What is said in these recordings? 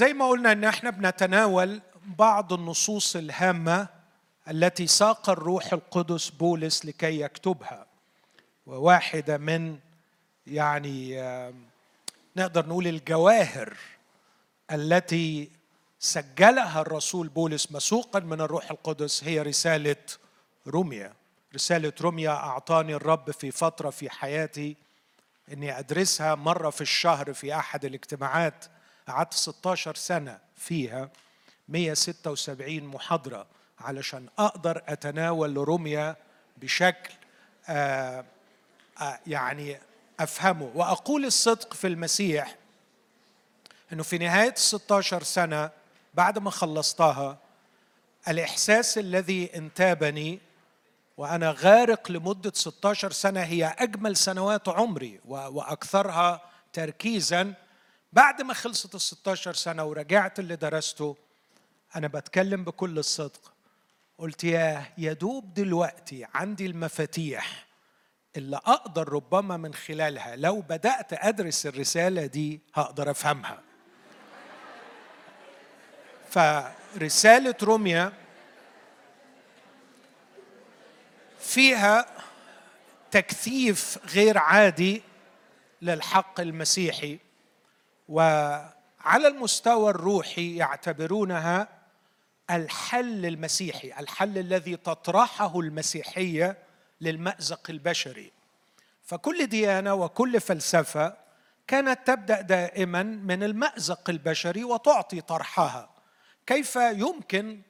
زي ما قلنا ان احنا بنتناول بعض النصوص الهامه التي ساق الروح القدس بولس لكي يكتبها وواحده من يعني نقدر نقول الجواهر التي سجلها الرسول بولس مسوقا من الروح القدس هي رساله روميا رساله روميا اعطاني الرب في فتره في حياتي اني ادرسها مره في الشهر في احد الاجتماعات قعدت 16 سنه فيها 176 محاضره علشان اقدر اتناول روميا بشكل آآ آآ يعني افهمه واقول الصدق في المسيح انه في نهايه 16 سنه بعد ما خلصتها الاحساس الذي انتابني وانا غارق لمده 16 سنه هي اجمل سنوات عمري واكثرها تركيزا بعد ما خلصت ال 16 سنه ورجعت اللي درسته انا بتكلم بكل الصدق قلت يا يدوب دلوقتي عندي المفاتيح اللي اقدر ربما من خلالها لو بدات ادرس الرساله دي هقدر افهمها فرساله روميا فيها تكثيف غير عادي للحق المسيحي وعلى المستوى الروحي يعتبرونها الحل المسيحي الحل الذي تطرحه المسيحيه للمازق البشري فكل ديانه وكل فلسفه كانت تبدا دائما من المازق البشري وتعطي طرحها كيف يمكن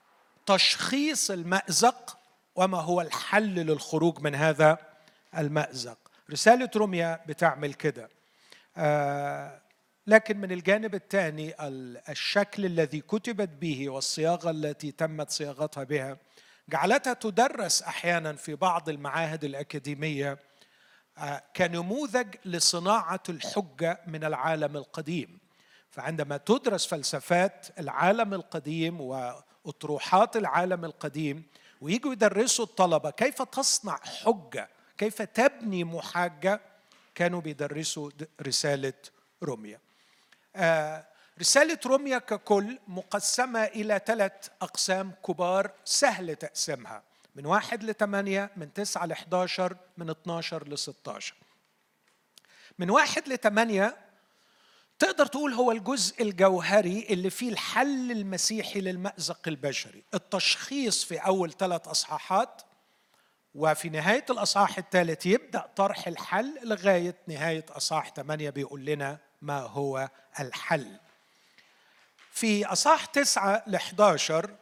تشخيص المازق وما هو الحل للخروج من هذا المازق رساله روميا بتعمل كده آه لكن من الجانب الثاني الشكل الذي كتبت به والصياغه التي تمت صياغتها بها جعلتها تدرس احيانا في بعض المعاهد الاكاديميه كنموذج لصناعه الحجه من العالم القديم فعندما تدرس فلسفات العالم القديم واطروحات العالم القديم ويجوا يدرسوا الطلبه كيف تصنع حجه كيف تبني محاجه كانوا بيدرسوا رساله روميا رسالة روميا ككل مقسمة إلى ثلاث أقسام كبار سهل تقسيمها من واحد لثمانية من تسعة لحداشر من اتناشر لستاشر من واحد لثمانية تقدر تقول هو الجزء الجوهري اللي فيه الحل المسيحي للمأزق البشري التشخيص في أول ثلاث أصحاحات وفي نهاية الأصحاح الثالث يبدأ طرح الحل لغاية نهاية أصحاح ثمانية بيقول لنا ما هو الحل في أصحاح تسعة ل 11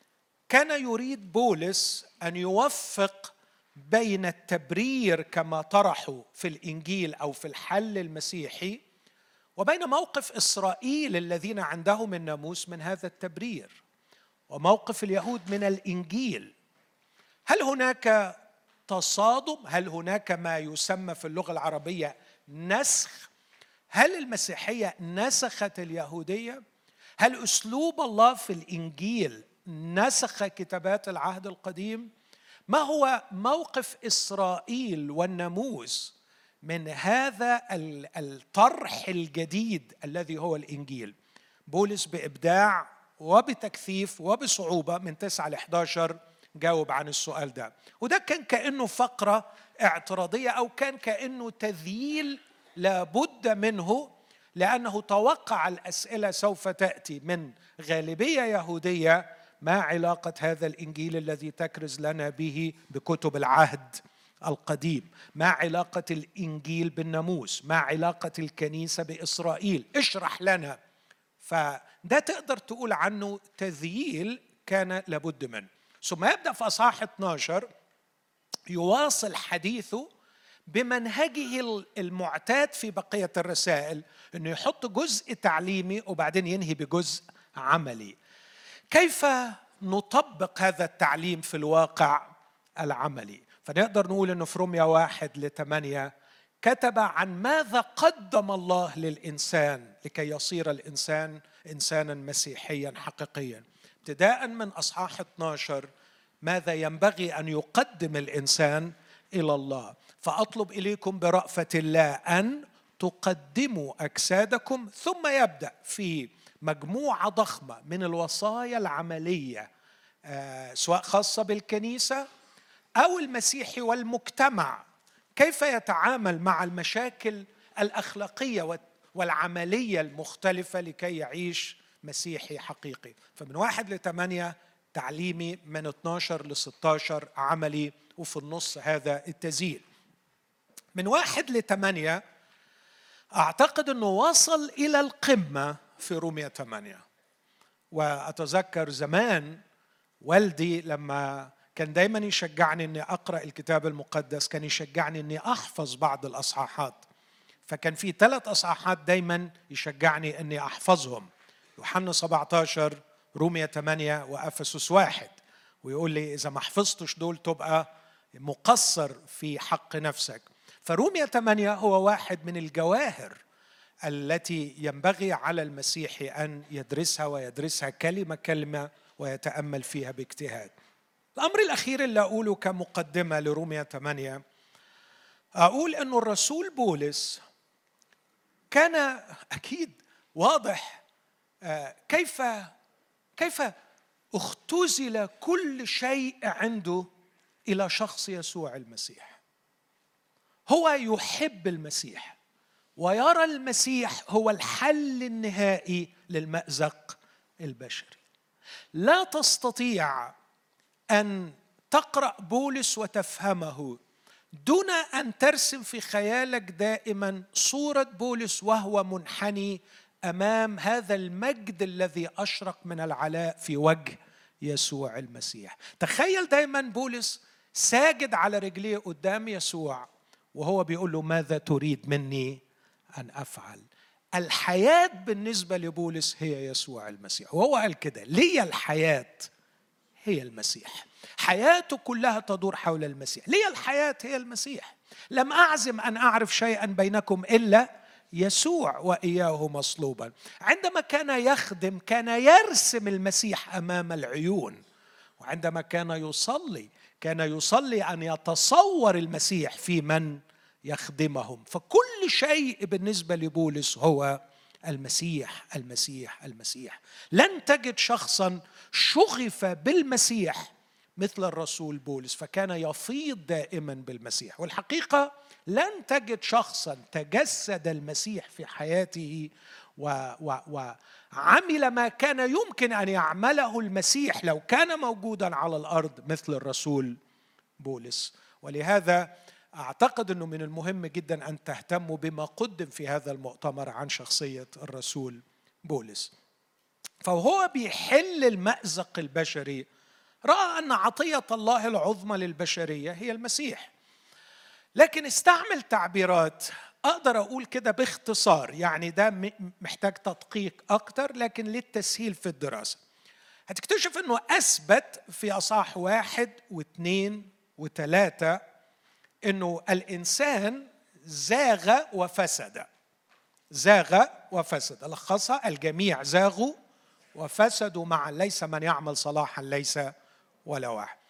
كان يريد بولس أن يوفق بين التبرير كما طرحوا في الإنجيل أو في الحل المسيحي وبين موقف إسرائيل الذين عندهم الناموس من هذا التبرير وموقف اليهود من الإنجيل هل هناك تصادم هل هناك ما يسمى في اللغة العربية نسخ هل المسيحية نسخت اليهودية هل اسلوب الله في الانجيل نسخ كتابات العهد القديم ما هو موقف اسرائيل والناموس من هذا الطرح الجديد الذي هو الانجيل بولس بابداع وبتكثيف وبصعوبه من 9 ل 11 جاوب عن السؤال ده وده كان كانه فقره اعتراضيه او كان كانه تذييل لابد منه لانه توقع الاسئله سوف تاتي من غالبيه يهوديه ما علاقه هذا الانجيل الذي تكرز لنا به بكتب العهد القديم ما علاقه الانجيل بالناموس ما علاقه الكنيسه باسرائيل اشرح لنا فده تقدر تقول عنه تذييل كان لابد منه ثم يبدا في اصحاح 12 يواصل حديثه بمنهجه المعتاد في بقيه الرسائل انه يحط جزء تعليمي وبعدين ينهي بجزء عملي كيف نطبق هذا التعليم في الواقع العملي فنقدر نقول انه في روميا واحد لثمانية كتب عن ماذا قدم الله للإنسان لكي يصير الإنسان إنسانا مسيحيا حقيقيا ابتداء من أصحاح 12 ماذا ينبغي أن يقدم الإنسان إلى الله فأطلب إليكم برأفة الله أن تقدموا اجسادكم ثم يبدا في مجموعه ضخمه من الوصايا العمليه آه، سواء خاصه بالكنيسه او المسيحي والمجتمع كيف يتعامل مع المشاكل الاخلاقيه والعمليه المختلفه لكي يعيش مسيحي حقيقي فمن واحد لثمانيه تعليمي من 12 ل 16 عملي وفي النص هذا التزيين من واحد لثمانية أعتقد أنه وصل إلى القمة في رومية ثمانية وأتذكر زمان والدي لما كان دايما يشجعني اني اقرا الكتاب المقدس كان يشجعني اني احفظ بعض الاصحاحات فكان في ثلاث اصحاحات دايما يشجعني اني احفظهم يوحنا 17 رومية 8 وافسس واحد ويقول لي اذا ما حفظتش دول تبقى مقصر في حق نفسك فرومية 8 هو واحد من الجواهر التي ينبغي على المسيحي ان يدرسها ويدرسها كلمه كلمه ويتامل فيها باجتهاد الأمر الأخير اللي أقوله كمقدمة لرومية 8 أقول أن الرسول بولس كان أكيد واضح آه، كيف كيف اختزل كل شيء عنده إلى شخص يسوع المسيح هو يحب المسيح ويرى المسيح هو الحل النهائي للمأزق البشري لا تستطيع ان تقرا بولس وتفهمه دون ان ترسم في خيالك دائما صوره بولس وهو منحني امام هذا المجد الذي اشرق من العلاء في وجه يسوع المسيح تخيل دايما بولس ساجد على رجليه قدام يسوع وهو بيقول له ماذا تريد مني ان افعل الحياه بالنسبه لبولس هي يسوع المسيح وهو قال كده لي الحياه هي المسيح حياته كلها تدور حول المسيح لي الحياة هي المسيح لم أعزم أن أعرف شيئا بينكم إلا يسوع وإياه مصلوبا عندما كان يخدم كان يرسم المسيح أمام العيون وعندما كان يصلي كان يصلي أن يتصور المسيح في من يخدمهم فكل شيء بالنسبة لبولس هو المسيح المسيح المسيح لن تجد شخصا شغف بالمسيح مثل الرسول بولس فكان يفيض دائما بالمسيح والحقيقه لن تجد شخصا تجسد المسيح في حياته و و وعمل ما كان يمكن ان يعمله المسيح لو كان موجودا على الارض مثل الرسول بولس ولهذا اعتقد انه من المهم جدا ان تهتموا بما قدم في هذا المؤتمر عن شخصيه الرسول بولس فهو بيحل المازق البشري راى ان عطيه الله العظمى للبشريه هي المسيح لكن استعمل تعبيرات اقدر اقول كده باختصار يعني ده محتاج تدقيق اكتر لكن للتسهيل في الدراسه هتكتشف انه اثبت في اصح واحد واثنين وثلاثه انه الانسان زاغ وفسد زاغ وفسد لخصها الجميع زاغوا وفسدوا معا ليس من يعمل صلاحا ليس ولا واحد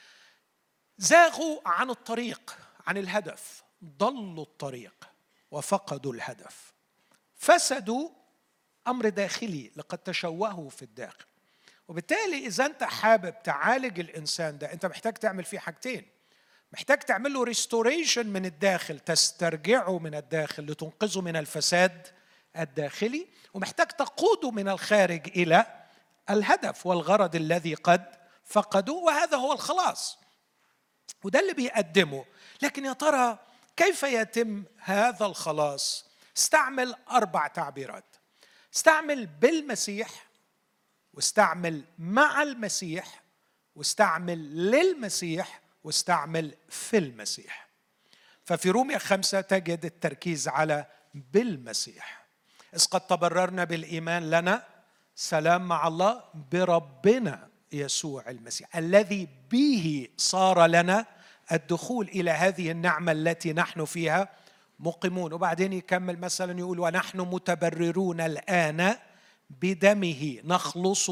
زاغوا عن الطريق عن الهدف ضلوا الطريق وفقدوا الهدف فسدوا امر داخلي لقد تشوهوا في الداخل وبالتالي اذا انت حابب تعالج الانسان ده انت محتاج تعمل فيه حاجتين محتاج تعمل له ريستوريشن من الداخل تسترجعه من الداخل لتنقذه من الفساد الداخلي ومحتاج تقوده من الخارج الى الهدف والغرض الذي قد فقدوا وهذا هو الخلاص وده اللي بيقدمه لكن يا ترى كيف يتم هذا الخلاص استعمل اربع تعبيرات استعمل بالمسيح واستعمل مع المسيح واستعمل للمسيح واستعمل في المسيح ففي رومية خمسة تجد التركيز على بالمسيح إذ قد تبررنا بالإيمان لنا سلام مع الله بربنا يسوع المسيح الذي به صار لنا الدخول الى هذه النعمه التي نحن فيها مقيمون وبعدين يكمل مثلا يقول ونحن متبررون الان بدمه نخلص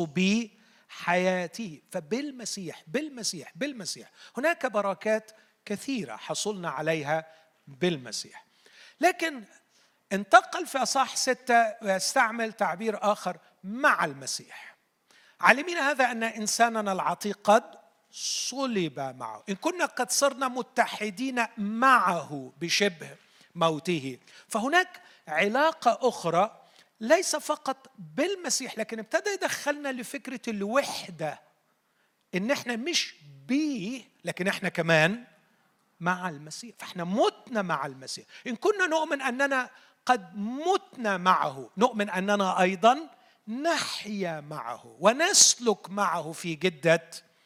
بحياته فبالمسيح بالمسيح بالمسيح هناك بركات كثيره حصلنا عليها بالمسيح لكن انتقل في أصح ستة ويستعمل تعبير آخر مع المسيح عالمين هذا أن إنساننا العتيق قد صلب معه إن كنا قد صرنا متحدين معه بشبه موته فهناك علاقة أخرى ليس فقط بالمسيح لكن ابتدى يدخلنا لفكرة الوحدة إن إحنا مش بيه لكن إحنا كمان مع المسيح فإحنا متنا مع المسيح إن كنا نؤمن أننا قد متنا معه نؤمن أننا أيضا نحيا معه ونسلك معه في جدة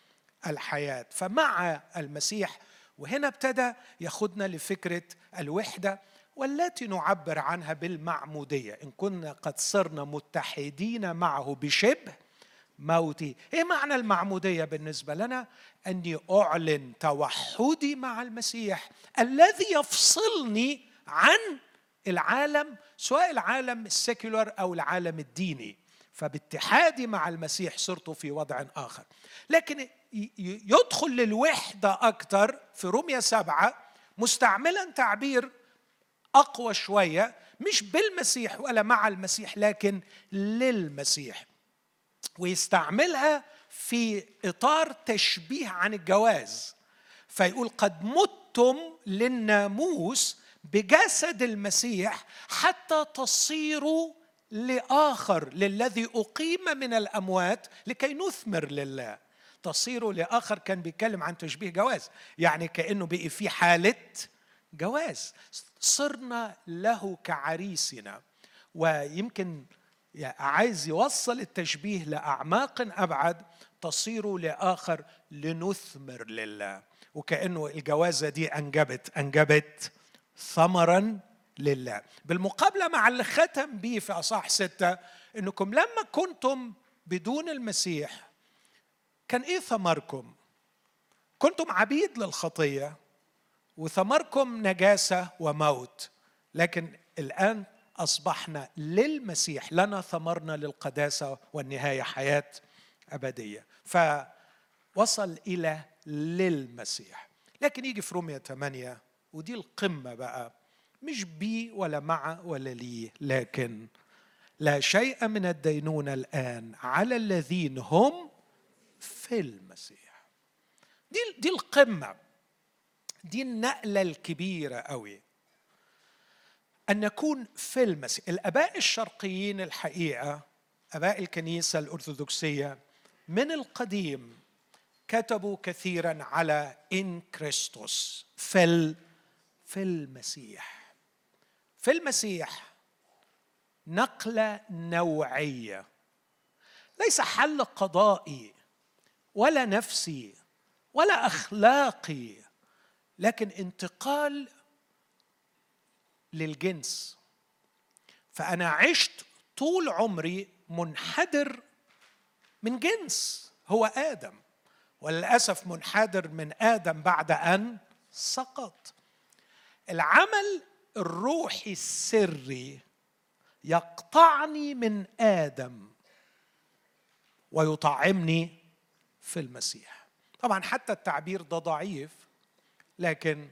الحياة فمع المسيح وهنا ابتدى ياخدنا لفكرة الوحدة والتي نعبر عنها بالمعمودية إن كنا قد صرنا متحدين معه بشبه موته إيه معنى المعمودية بالنسبة لنا أني أعلن توحدي مع المسيح الذي يفصلني عن العالم سواء العالم السيكولر أو العالم الديني فباتحادي مع المسيح صرت في وضع آخر لكن يدخل للوحدة أكثر في رومية سبعة مستعملا تعبير أقوى شوية مش بالمسيح ولا مع المسيح لكن للمسيح ويستعملها في إطار تشبيه عن الجواز فيقول قد متم للناموس بجسد المسيح حتى تصيروا لاخر للذي اقيم من الاموات لكي نثمر لله تصيروا لاخر كان بيتكلم عن تشبيه جواز يعني كانه بقي في حاله جواز صرنا له كعريسنا ويمكن عايز يوصل التشبيه لاعماق ابعد تصيروا لاخر لنثمر لله وكانه الجوازه دي انجبت انجبت ثمرا لله بالمقابلة مع اللي ختم به في أصح ستة إنكم لما كنتم بدون المسيح كان إيه ثمركم كنتم عبيد للخطية وثمركم نجاسة وموت لكن الآن أصبحنا للمسيح لنا ثمرنا للقداسة والنهاية حياة أبدية فوصل إلى للمسيح لكن يجي في رومية 8 ودي القمة بقى مش بي ولا مع ولا لي لكن لا شيء من الدينونة الآن على الذين هم في المسيح دي دي القمة دي النقلة الكبيرة قوي أن نكون في المسيح الآباء الشرقيين الحقيقة آباء الكنيسة الأرثوذكسية من القديم كتبوا كثيرا على إن كريستوس في في المسيح في المسيح نقله نوعيه ليس حل قضائي ولا نفسي ولا اخلاقي لكن انتقال للجنس فانا عشت طول عمري منحدر من جنس هو ادم وللاسف منحدر من ادم بعد ان سقط العمل الروحي السري يقطعني من ادم ويطعمني في المسيح طبعا حتى التعبير ده ضعيف لكن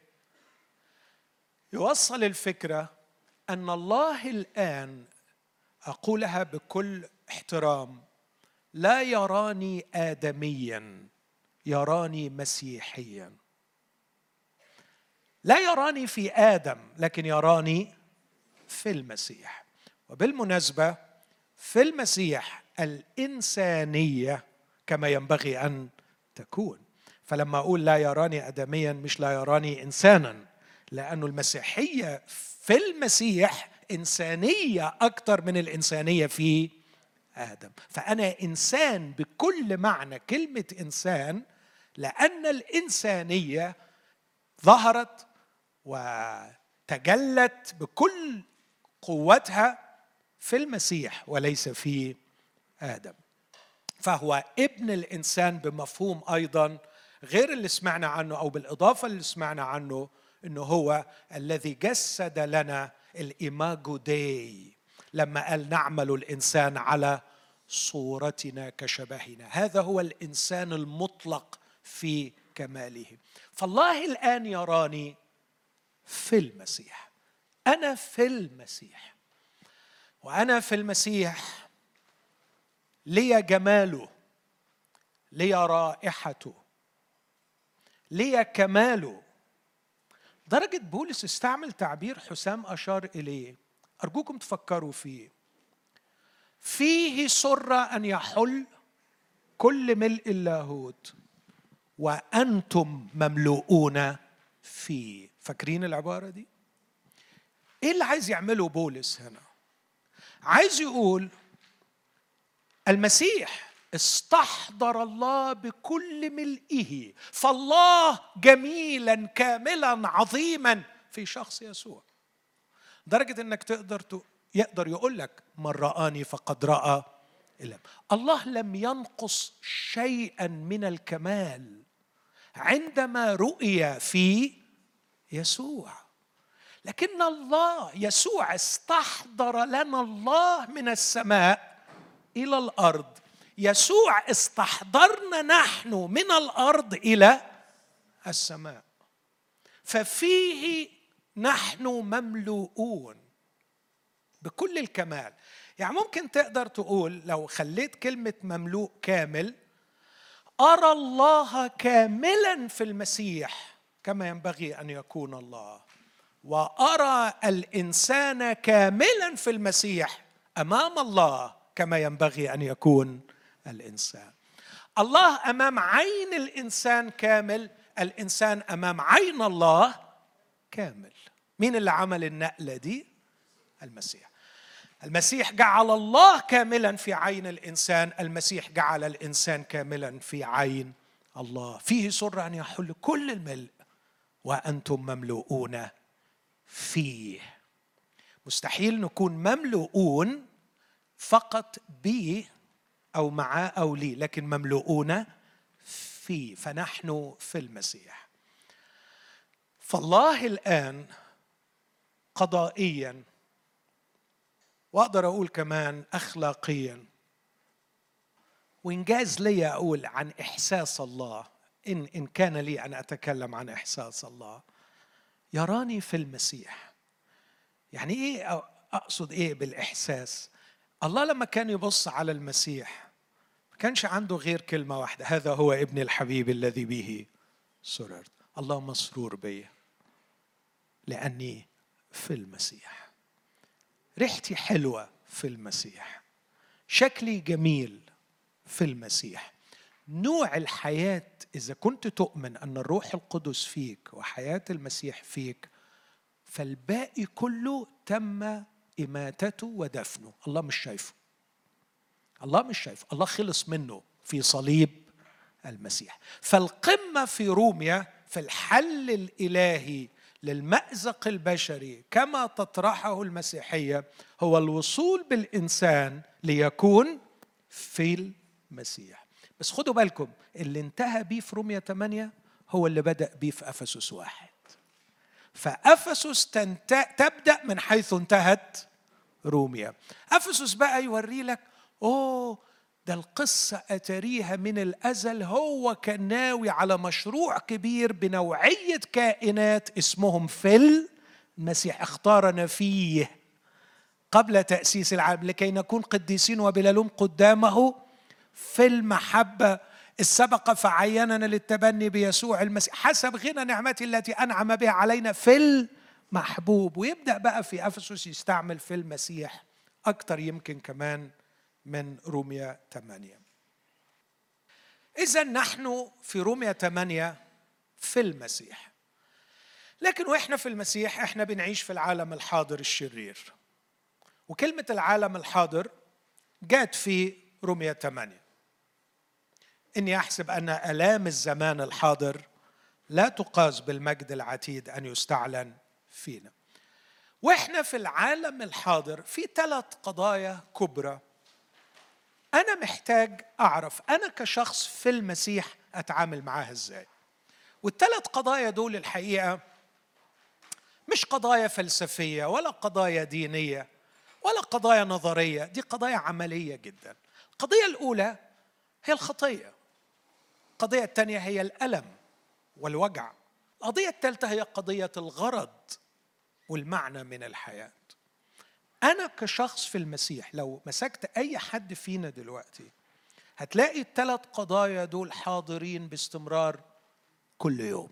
يوصل الفكره ان الله الان اقولها بكل احترام لا يراني ادميا يراني مسيحيا لا يراني في ادم لكن يراني في المسيح وبالمناسبه في المسيح الانسانيه كما ينبغي ان تكون فلما اقول لا يراني ادميا مش لا يراني انسانا لأن المسيحيه في المسيح انسانيه اكثر من الانسانيه في ادم فانا انسان بكل معنى كلمه انسان لان الانسانيه ظهرت وتجلت بكل قوتها في المسيح وليس في ادم فهو ابن الانسان بمفهوم ايضا غير اللي سمعنا عنه او بالاضافه اللي سمعنا عنه انه هو الذي جسد لنا الايماجو داي لما قال نعمل الانسان على صورتنا كشبهنا هذا هو الانسان المطلق في كماله فالله الان يراني في المسيح انا في المسيح وانا في المسيح لي جماله لي رائحته لي كماله درجة بولس استعمل تعبير حسام أشار إليه أرجوكم تفكروا فيه فيه سر أن يحل كل ملء اللاهوت وأنتم مملوءون فيه فاكرين العبارة دي؟ إيه اللي عايز يعمله بولس هنا؟ عايز يقول المسيح استحضر الله بكل ملئه فالله جميلا كاملا عظيما في شخص يسوع درجة انك تقدر يقدر يقول لك من رآني فقد رأى إلم. الله لم ينقص شيئا من الكمال عندما رؤي في يسوع لكن الله يسوع استحضر لنا الله من السماء الى الارض يسوع استحضرنا نحن من الارض الى السماء ففيه نحن مملوءون بكل الكمال يعني ممكن تقدر تقول لو خليت كلمه مملوء كامل ارى الله كاملا في المسيح كما ينبغي ان يكون الله وارى الانسان كاملا في المسيح امام الله كما ينبغي ان يكون الانسان الله امام عين الانسان كامل الانسان امام عين الله كامل مين اللي عمل النقله دي المسيح المسيح جعل الله كاملا في عين الانسان المسيح جعل الانسان كاملا في عين الله فيه سر ان يحل كل الملء وانتم مملوءون فيه مستحيل نكون مملوءون فقط به او معاه او لي لكن مملوءون فيه فنحن في المسيح فالله الان قضائيا واقدر اقول كمان اخلاقيا وانجاز لي اقول عن احساس الله ان ان كان لي ان اتكلم عن احساس الله يراني في المسيح يعني ايه اقصد ايه بالاحساس الله لما كان يبص على المسيح ما كانش عنده غير كلمه واحده هذا هو ابن الحبيب الذي به سررت الله مسرور بي لاني في المسيح ريحتي حلوه في المسيح شكلي جميل في المسيح نوع الحياه اذا كنت تؤمن ان الروح القدس فيك وحياه المسيح فيك فالباقي كله تم اماتته ودفنه الله مش شايفه الله مش شايفه الله خلص منه في صليب المسيح فالقمه في روميا في الحل الالهي للمأزق البشري كما تطرحه المسيحية هو الوصول بالإنسان ليكون في المسيح بس خدوا بالكم اللي انتهى بيه في رومية 8 هو اللي بدأ بيه في أفسس واحد فأفسس تبدأ من حيث انتهت روميا أفسس بقى يوري لك أوه ده القصة أتريها من الأزل هو كان ناوي على مشروع كبير بنوعية كائنات اسمهم في المسيح اختارنا فيه قبل تأسيس العالم لكي نكون قديسين وبلا لوم قدامه في المحبة السبق فعيننا للتبني بيسوع المسيح حسب غنى نعمته التي أنعم بها علينا في المحبوب ويبدأ بقى في أفسس يستعمل في المسيح أكثر يمكن كمان من روميا 8 إذا نحن في روميا 8 في المسيح لكن واحنا في المسيح احنا بنعيش في العالم الحاضر الشرير وكلمة العالم الحاضر جات في روميا 8 إني أحسب أن آلام الزمان الحاضر لا تقاس بالمجد العتيد أن يستعلن فينا واحنا في العالم الحاضر في ثلاث قضايا كبرى انا محتاج اعرف انا كشخص في المسيح اتعامل معاها ازاي والثلاث قضايا دول الحقيقه مش قضايا فلسفيه ولا قضايا دينيه ولا قضايا نظريه دي قضايا عمليه جدا القضيه الاولى هي الخطيه القضيه الثانيه هي الالم والوجع القضيه الثالثه هي قضيه الغرض والمعنى من الحياه انا كشخص في المسيح لو مسكت اي حد فينا دلوقتي هتلاقي الثلاث قضايا دول حاضرين باستمرار كل يوم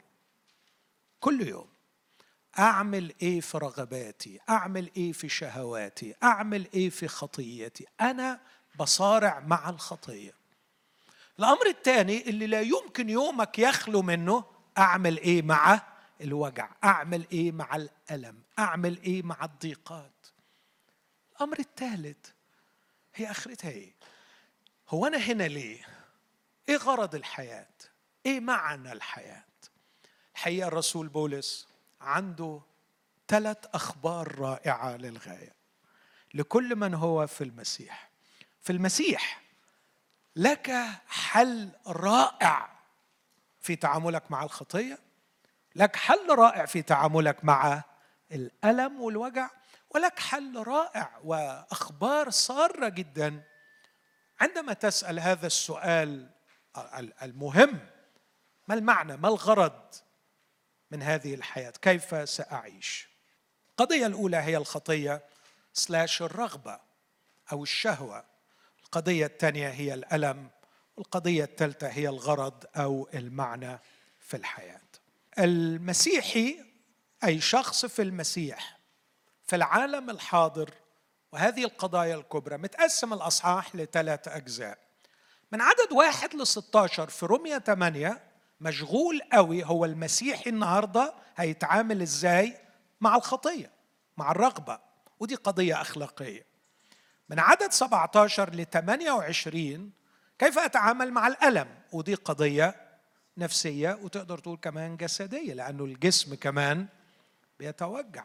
كل يوم اعمل ايه في رغباتي اعمل ايه في شهواتي اعمل ايه في خطيتي انا بصارع مع الخطيه الامر الثاني اللي لا يمكن يومك يخلو منه اعمل ايه مع الوجع اعمل ايه مع الالم اعمل ايه مع الضيقات الامر الثالث هي اخرتها ايه هو انا هنا ليه ايه غرض الحياه ايه معنى الحياه الحقيقه الرسول بولس عنده ثلاث اخبار رائعه للغايه لكل من هو في المسيح في المسيح لك حل رائع في تعاملك مع الخطيه لك حل رائع في تعاملك مع الالم والوجع ولك حل رائع واخبار ساره جدا عندما تسال هذا السؤال المهم ما المعنى ما الغرض من هذه الحياه كيف ساعيش القضيه الاولى هي الخطيه سلاش الرغبه او الشهوه القضيه الثانيه هي الالم والقضيه الثالثه هي الغرض او المعنى في الحياه المسيحي اي شخص في المسيح في العالم الحاضر وهذه القضايا الكبرى متقسم الأصحاح لثلاث أجزاء من عدد واحد ل 16 في رومية 8 مشغول قوي هو المسيحي النهاردة هيتعامل ازاي مع الخطية مع الرغبة ودي قضية أخلاقية من عدد 17 ل 28 كيف أتعامل مع الألم ودي قضية نفسية وتقدر تقول كمان جسدية لأنه الجسم كمان بيتوجع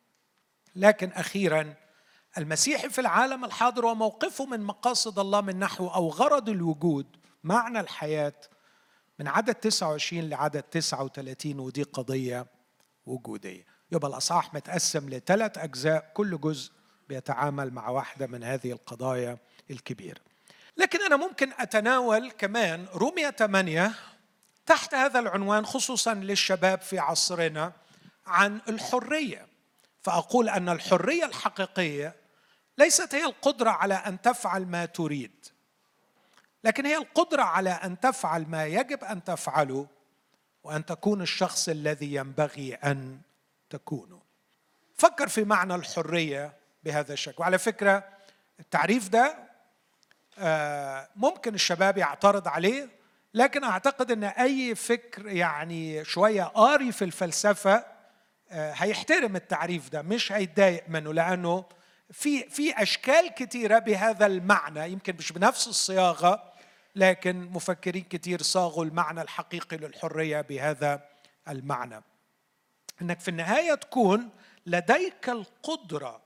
لكن اخيرا المسيحي في العالم الحاضر وموقفه من مقاصد الله من نحو او غرض الوجود معنى الحياه من عدد 29 لعدد 39 ودي قضيه وجوديه يبقى الاصحاح متقسم لثلاث اجزاء كل جزء بيتعامل مع واحده من هذه القضايا الكبيره لكن انا ممكن اتناول كمان رومية 8 تحت هذا العنوان خصوصا للشباب في عصرنا عن الحريه فاقول ان الحريه الحقيقيه ليست هي القدره على ان تفعل ما تريد لكن هي القدره على ان تفعل ما يجب ان تفعله وان تكون الشخص الذي ينبغي ان تكونه فكر في معنى الحريه بهذا الشكل وعلى فكره التعريف ده آه، ممكن الشباب يعترض عليه لكن اعتقد ان اي فكر يعني شويه قاري في الفلسفه آه، هيحترم التعريف ده مش هيتضايق منه لانه في في اشكال كثيره بهذا المعنى يمكن مش بنفس الصياغه لكن مفكرين كثير صاغوا المعنى الحقيقي للحريه بهذا المعنى انك في النهايه تكون لديك القدره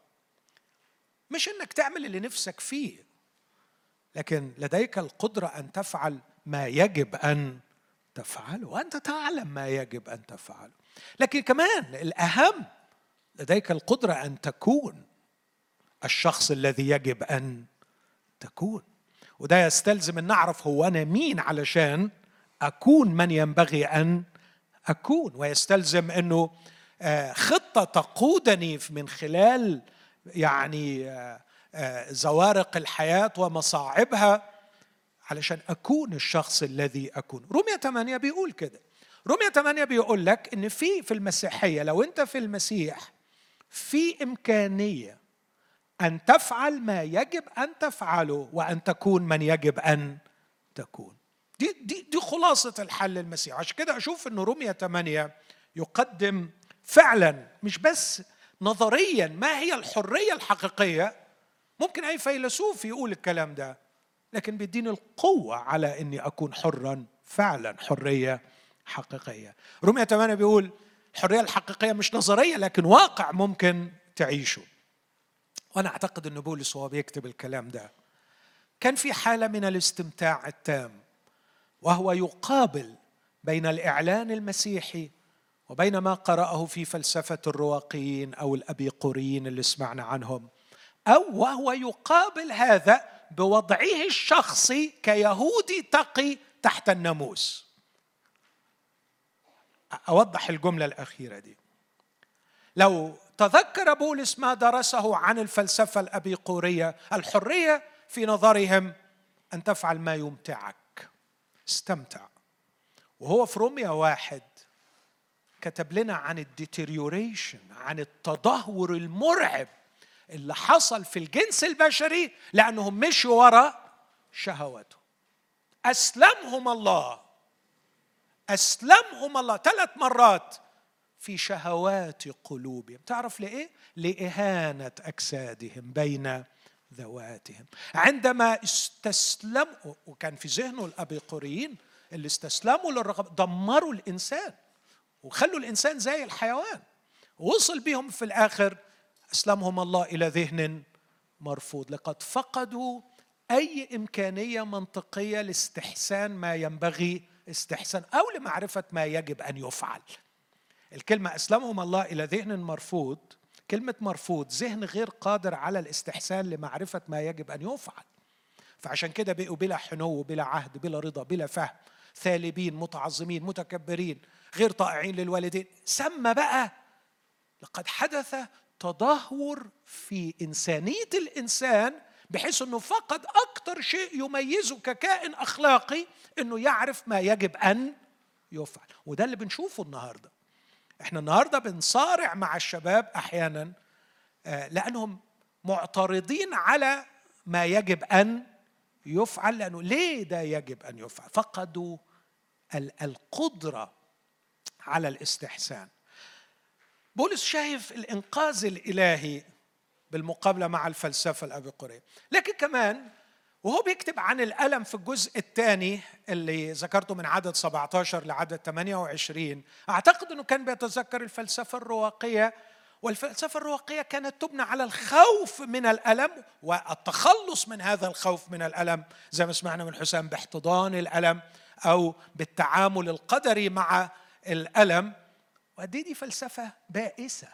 مش انك تعمل اللي نفسك فيه لكن لديك القدره ان تفعل ما يجب ان تفعله وانت تعلم ما يجب ان تفعله لكن كمان الاهم لديك القدره ان تكون الشخص الذي يجب ان تكون وده يستلزم ان نعرف هو انا مين علشان اكون من ينبغي ان اكون ويستلزم انه آه، خطه تقودني من خلال يعني آه، آه، زوارق الحياه ومصاعبها علشان اكون الشخص الذي اكون رومية 8 بيقول كده رومية 8 بيقول لك ان في في المسيحيه لو انت في المسيح في امكانيه ان تفعل ما يجب ان تفعله وان تكون من يجب ان تكون دي دي دي خلاصه الحل المسيح عشان كده اشوف ان رومية 8 يقدم فعلا مش بس نظريا ما هي الحريه الحقيقيه ممكن اي فيلسوف يقول الكلام ده لكن بيديني القوه على اني اكون حرا فعلا حريه حقيقيه رومية 8 بيقول الحريه الحقيقيه مش نظريه لكن واقع ممكن تعيشه وانا اعتقد ان بولس وهو بيكتب الكلام ده كان في حاله من الاستمتاع التام وهو يقابل بين الاعلان المسيحي وبين ما قرأه في فلسفة الرواقيين أو الأبيقوريين اللي سمعنا عنهم أو وهو يقابل هذا بوضعه الشخصي كيهودي تقي تحت الناموس اوضح الجمله الاخيره دي لو تذكر بولس ما درسه عن الفلسفه الابيقوريه الحريه في نظرهم ان تفعل ما يمتعك استمتع وهو في روميا واحد كتب لنا عن الديتيريوريشن عن التدهور المرعب اللي حصل في الجنس البشري لانهم مشوا وراء شهواته اسلمهم الله اسلمهم الله ثلاث مرات في شهوات قلوبهم تعرف لايه لاهانه اجسادهم بين ذواتهم عندما استسلموا وكان في ذهنه الابيقوريين اللي استسلموا للرغبه دمروا الانسان وخلوا الانسان زي الحيوان وصل بهم في الاخر اسلمهم الله الى ذهن مرفوض لقد فقدوا اي امكانيه منطقيه لاستحسان ما ينبغي استحسان او لمعرفه ما يجب ان يفعل الكلمه اسلمهم الله الى ذهن مرفوض كلمه مرفوض ذهن غير قادر على الاستحسان لمعرفه ما يجب ان يفعل فعشان كده بقوا بلا حنو بلا عهد بلا رضا بلا فهم ثالبين متعظمين متكبرين غير طائعين للوالدين سمى بقى لقد حدث تدهور في إنسانية الإنسان بحيث أنه فقد أكثر شيء يميزه ككائن أخلاقي أنه يعرف ما يجب أن يفعل وده اللي بنشوفه النهارده احنا النهارده بنصارع مع الشباب احيانا آه، لانهم معترضين على ما يجب ان يفعل لانه ليه ده يجب ان يفعل فقدوا القدره على الاستحسان بولس شايف الانقاذ الالهي بالمقابله مع الفلسفه الابيقوريه لكن كمان وهو بيكتب عن الألم في الجزء الثاني اللي ذكرته من عدد 17 لعدد 28 أعتقد أنه كان بيتذكر الفلسفة الرواقية والفلسفة الرواقية كانت تبنى على الخوف من الألم والتخلص من هذا الخوف من الألم زي ما سمعنا من حسام باحتضان الألم أو بالتعامل القدري مع الألم ودي دي فلسفة بائسة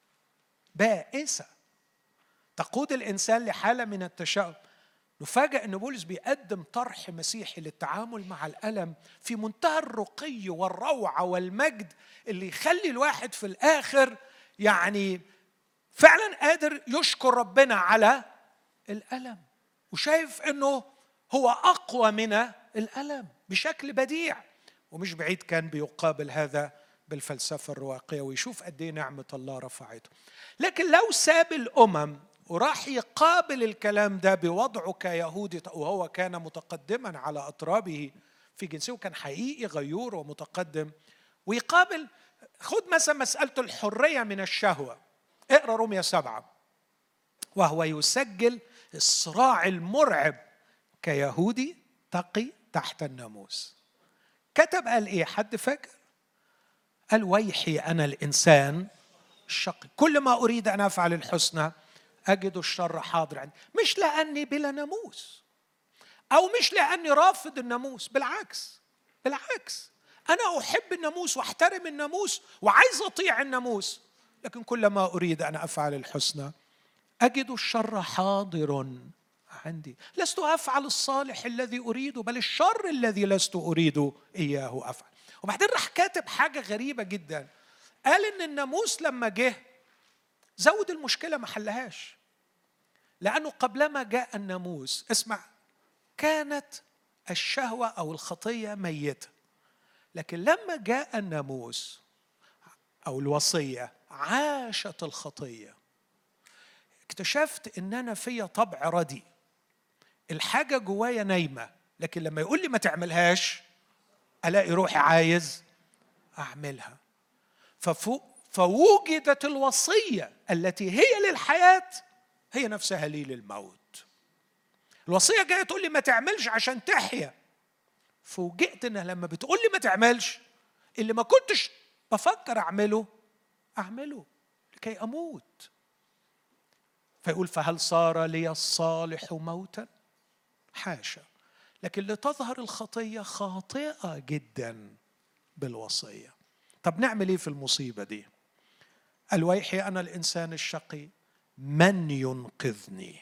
بائسة تقود الإنسان لحالة من التشاؤم نفاجأ أن بولس بيقدم طرح مسيحي للتعامل مع الألم في منتهى الرقي والروعة والمجد اللي يخلي الواحد في الآخر يعني فعلا قادر يشكر ربنا على الألم وشايف أنه هو أقوى من الألم بشكل بديع ومش بعيد كان بيقابل هذا بالفلسفة الرواقية ويشوف قد إيه نعمة الله رفعته لكن لو ساب الأمم وراح يقابل الكلام ده بوضعه كيهودي وهو كان متقدما على أطرابه في جنسه وكان حقيقي غيور ومتقدم ويقابل خد مثلا مسألة الحرية من الشهوة اقرأ رومية سبعة وهو يسجل الصراع المرعب كيهودي تقي تحت الناموس كتب قال ايه حد فاكر قال ويحي انا الانسان الشقي كل ما اريد ان افعل الحسنى أجد الشر حاضر عندي مش لأني بلا ناموس أو مش لأني رافض الناموس بالعكس بالعكس أنا أحب الناموس وأحترم الناموس وعايز أطيع الناموس لكن كلما أريد أن أفعل الحسنى أجد الشر حاضر عندي لست أفعل الصالح الذي أريده بل الشر الذي لست أريد إياه أفعل وبعدين راح كاتب حاجة غريبة جدا قال إن الناموس لما جه زود المشكلة ما حلهاش لأنه قبلما جاء الناموس اسمع كانت الشهوة أو الخطية ميتة لكن لما جاء الناموس أو الوصية عاشت الخطية اكتشفت ان انا فيا طبع ردي الحاجة جوايا نايمة لكن لما يقول لي ما تعملهاش الاقي روحي عايز اعملها ففوق فوجدت الوصيه التي هي للحياه هي نفسها لي للموت الوصيه جايه تقول لي ما تعملش عشان تحيا فوجئت انها لما بتقول لي ما تعملش اللي ما كنتش بفكر اعمله اعمله لكي اموت فيقول فهل صار لي الصالح موتا حاشا لكن لتظهر الخطيه خاطئه جدا بالوصيه طب نعمل ايه في المصيبه دي الويحي أنا الإنسان الشقي من ينقذني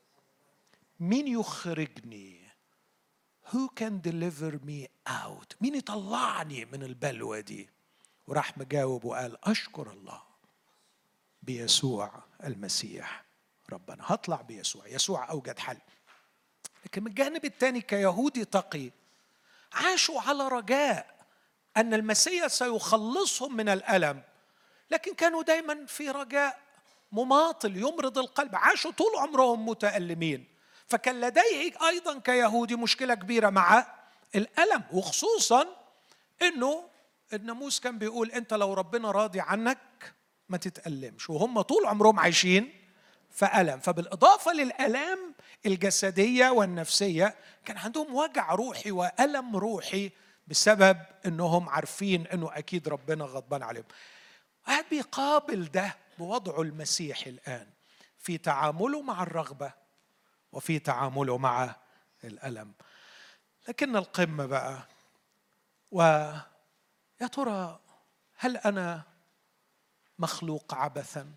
مين يخرجني Who can deliver me out مين يطلعني من البلوى دي وراح مجاوب وقال أشكر الله بيسوع المسيح ربنا هطلع بيسوع يسوع اوجد حل لكن من الجانب الثاني كيهودي تقي عاشوا على رجاء ان المسيح سيخلصهم من الالم لكن كانوا دايما في رجاء مماطل يمرض القلب عاشوا طول عمرهم متألمين فكان لديه أيضا كيهودي مشكلة كبيرة مع الألم وخصوصا أنه الناموس كان بيقول أنت لو ربنا راضي عنك ما تتألمش وهم طول عمرهم عايشين فألم فبالإضافة للألام الجسدية والنفسية كان عندهم وجع روحي وألم روحي بسبب أنهم عارفين أنه أكيد ربنا غضبان عليهم قاعد بيقابل ده بوضعه المسيحي الآن في تعامله مع الرغبة وفي تعامله مع الألم لكن القمة بقى ويا ترى هل أنا مخلوق عبثا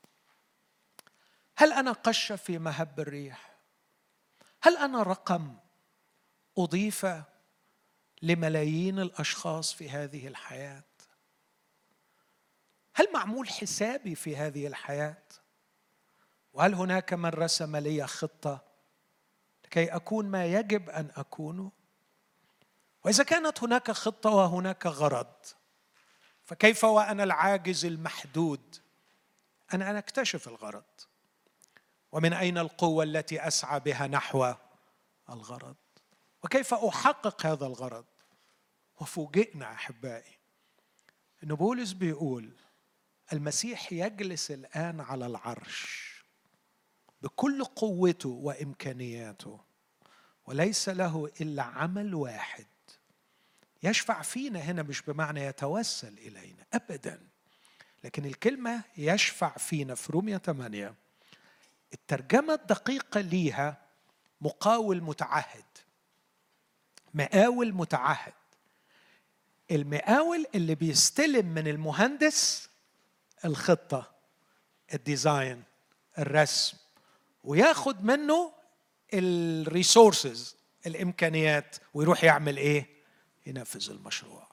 هل أنا قشة في مهب الريح هل أنا رقم أضيف لملايين الأشخاص في هذه الحياة هل معمول حسابي في هذه الحياه وهل هناك من رسم لي خطه لكي اكون ما يجب ان اكونه واذا كانت هناك خطه وهناك غرض فكيف وانا العاجز المحدود انا انا اكتشف الغرض ومن اين القوه التي اسعى بها نحو الغرض وكيف احقق هذا الغرض وفوجئنا احبائي ان بولس بيقول المسيح يجلس الان على العرش بكل قوته وامكانياته وليس له الا عمل واحد يشفع فينا هنا مش بمعنى يتوسل الينا ابدا لكن الكلمه يشفع فينا في رومية 8 الترجمه الدقيقه ليها مقاول متعهد مقاول متعهد المقاول اللي بيستلم من المهندس الخطه الديزاين الرسم وياخد منه الريسورسز الامكانيات ويروح يعمل ايه ينفذ المشروع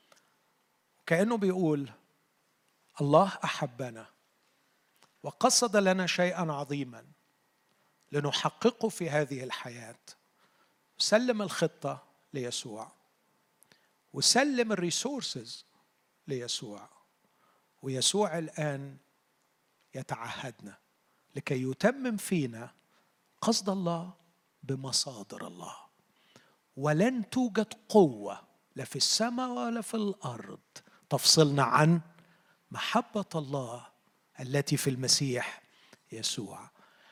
كانه بيقول الله احبنا وقصد لنا شيئا عظيما لنحققه في هذه الحياه سلم الخطه ليسوع وسلم الريسورسز ليسوع ويسوع الان يتعهدنا لكي يتمم فينا قصد الله بمصادر الله ولن توجد قوه لا في السماء ولا في الارض تفصلنا عن محبه الله التي في المسيح يسوع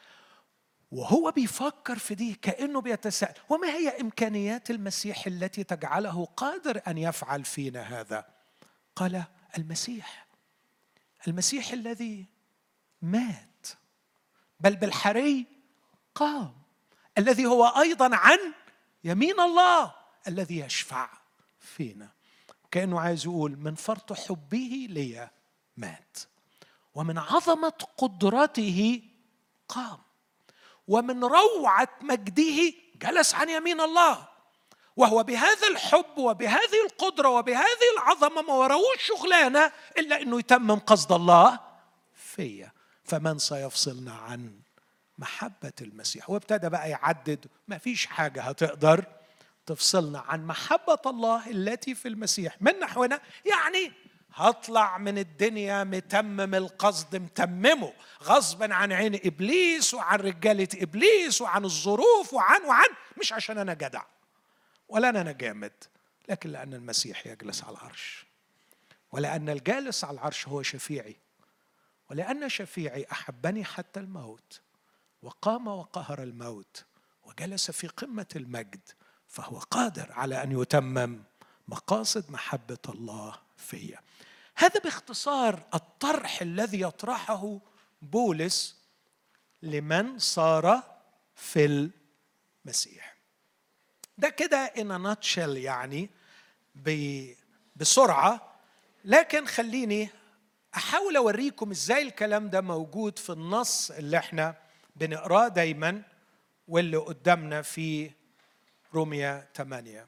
وهو بيفكر في دي كانه بيتساءل وما هي امكانيات المسيح التي تجعله قادر ان يفعل فينا هذا قال المسيح المسيح الذي مات بل بالحري قام الذي هو ايضا عن يمين الله الذي يشفع فينا كانه عايز يقول من فرط حبه لي مات ومن عظمه قدرته قام ومن روعه مجده جلس عن يمين الله وهو بهذا الحب وبهذه القدره وبهذه العظمه ما وراهوش شغلانه الا انه يتمم قصد الله فيا فمن سيفصلنا عن محبه المسيح وابتدى بقى يعدد ما فيش حاجه هتقدر تفصلنا عن محبه الله التي في المسيح من نحونا يعني هطلع من الدنيا متمم القصد متممه غصبا عن عين ابليس وعن رجاله ابليس وعن الظروف وعن وعن مش عشان انا جدع ولا أنا جامد لكن لأن المسيح يجلس على العرش ولأن الجالس على العرش هو شفيعي ولأن شفيعي أحبني حتى الموت وقام وقهر الموت وجلس في قمة المجد فهو قادر على أن يتمم مقاصد محبة الله فيا هذا باختصار الطرح الذي يطرحه بولس لمن صار في المسيح ده كده ان ناتشل يعني بسرعه لكن خليني احاول اوريكم ازاي الكلام ده موجود في النص اللي احنا بنقراه دايما واللي قدامنا في روميا 8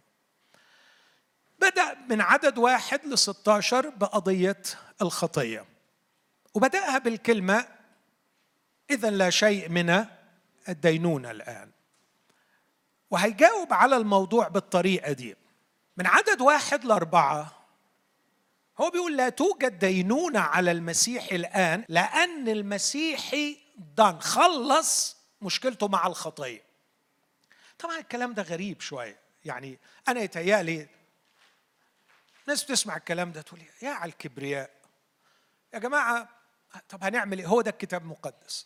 بدأ من عدد واحد ل 16 بقضية الخطية وبداها بالكلمه اذا لا شيء من الدينونه الان وهيجاوب على الموضوع بالطريقه دي من عدد واحد لاربعه هو بيقول لا توجد دينونه على المسيح الان لان المسيحي دان خلص مشكلته مع الخطيه طبعا الكلام ده غريب شويه يعني انا يتهيألي ناس بتسمع الكلام ده تقول يا على الكبرياء يا جماعه طب هنعمل ايه هو ده الكتاب المقدس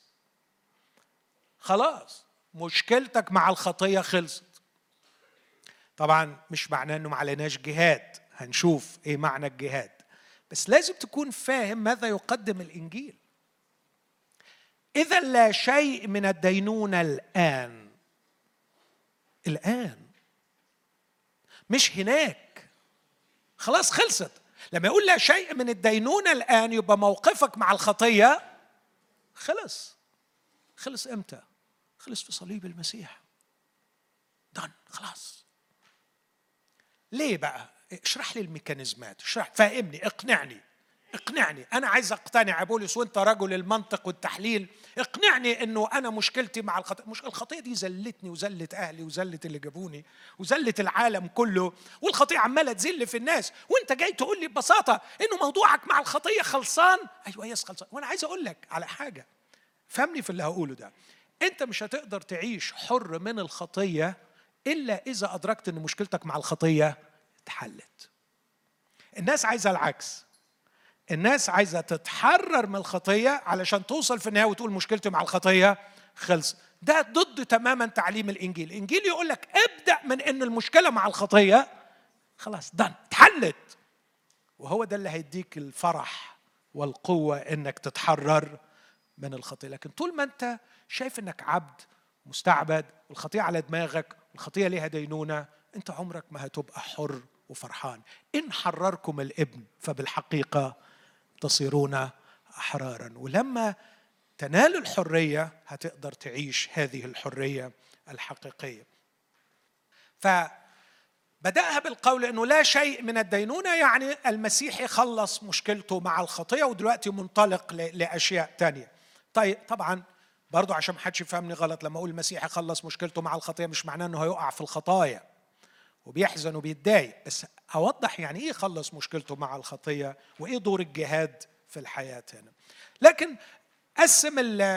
خلاص مشكلتك مع الخطيه خلصت طبعا مش معناه انه ما عليناش جهاد هنشوف ايه معنى الجهاد بس لازم تكون فاهم ماذا يقدم الانجيل اذا لا شيء من الدينونه الان الان مش هناك خلاص خلصت لما يقول لا شيء من الدينونه الان يبقى موقفك مع الخطيه خلص خلص امتى خلص في صليب المسيح دن خلاص ليه بقى اشرح لي الميكانيزمات اشرح فهمني اقنعني اقنعني انا عايز اقتنع يا بولس وانت رجل المنطق والتحليل اقنعني انه انا مشكلتي مع الخطيه مش الخطيه دي زلتني وزلت اهلي وزلت اللي جابوني وزلت العالم كله والخطيه عماله تزل في الناس وانت جاي تقول لي ببساطه انه موضوعك مع الخطيه خلصان ايوه يس خلصان وانا عايز اقول لك على حاجه فهمني في اللي هقوله ده انت مش هتقدر تعيش حر من الخطيه الا اذا ادركت ان مشكلتك مع الخطيه اتحلت الناس عايزه العكس الناس عايزه تتحرر من الخطيه علشان توصل في النهايه وتقول مشكلتي مع الخطيه خلص ده ضد تماما تعليم الانجيل الانجيل يقول لك ابدا من ان المشكله مع الخطيه خلاص دن اتحلت وهو ده اللي هيديك الفرح والقوه انك تتحرر من الخطيه لكن طول ما انت شايف انك عبد مستعبد والخطيه على دماغك والخطيه ليها دينونه انت عمرك ما هتبقى حر وفرحان ان حرركم الابن فبالحقيقه تصيرون احرارا ولما تنال الحريه هتقدر تعيش هذه الحريه الحقيقيه فبداها بالقول انه لا شيء من الدينونه يعني المسيح خلص مشكلته مع الخطيه ودلوقتي منطلق لاشياء تانية طيب طبعا برضو عشان ما حدش يفهمني غلط لما اقول المسيح خلص مشكلته مع الخطيه مش معناه انه هيقع في الخطايا وبيحزن وبيتضايق بس اوضح يعني ايه يخلص مشكلته مع الخطيه وايه دور الجهاد في الحياه هنا لكن قسم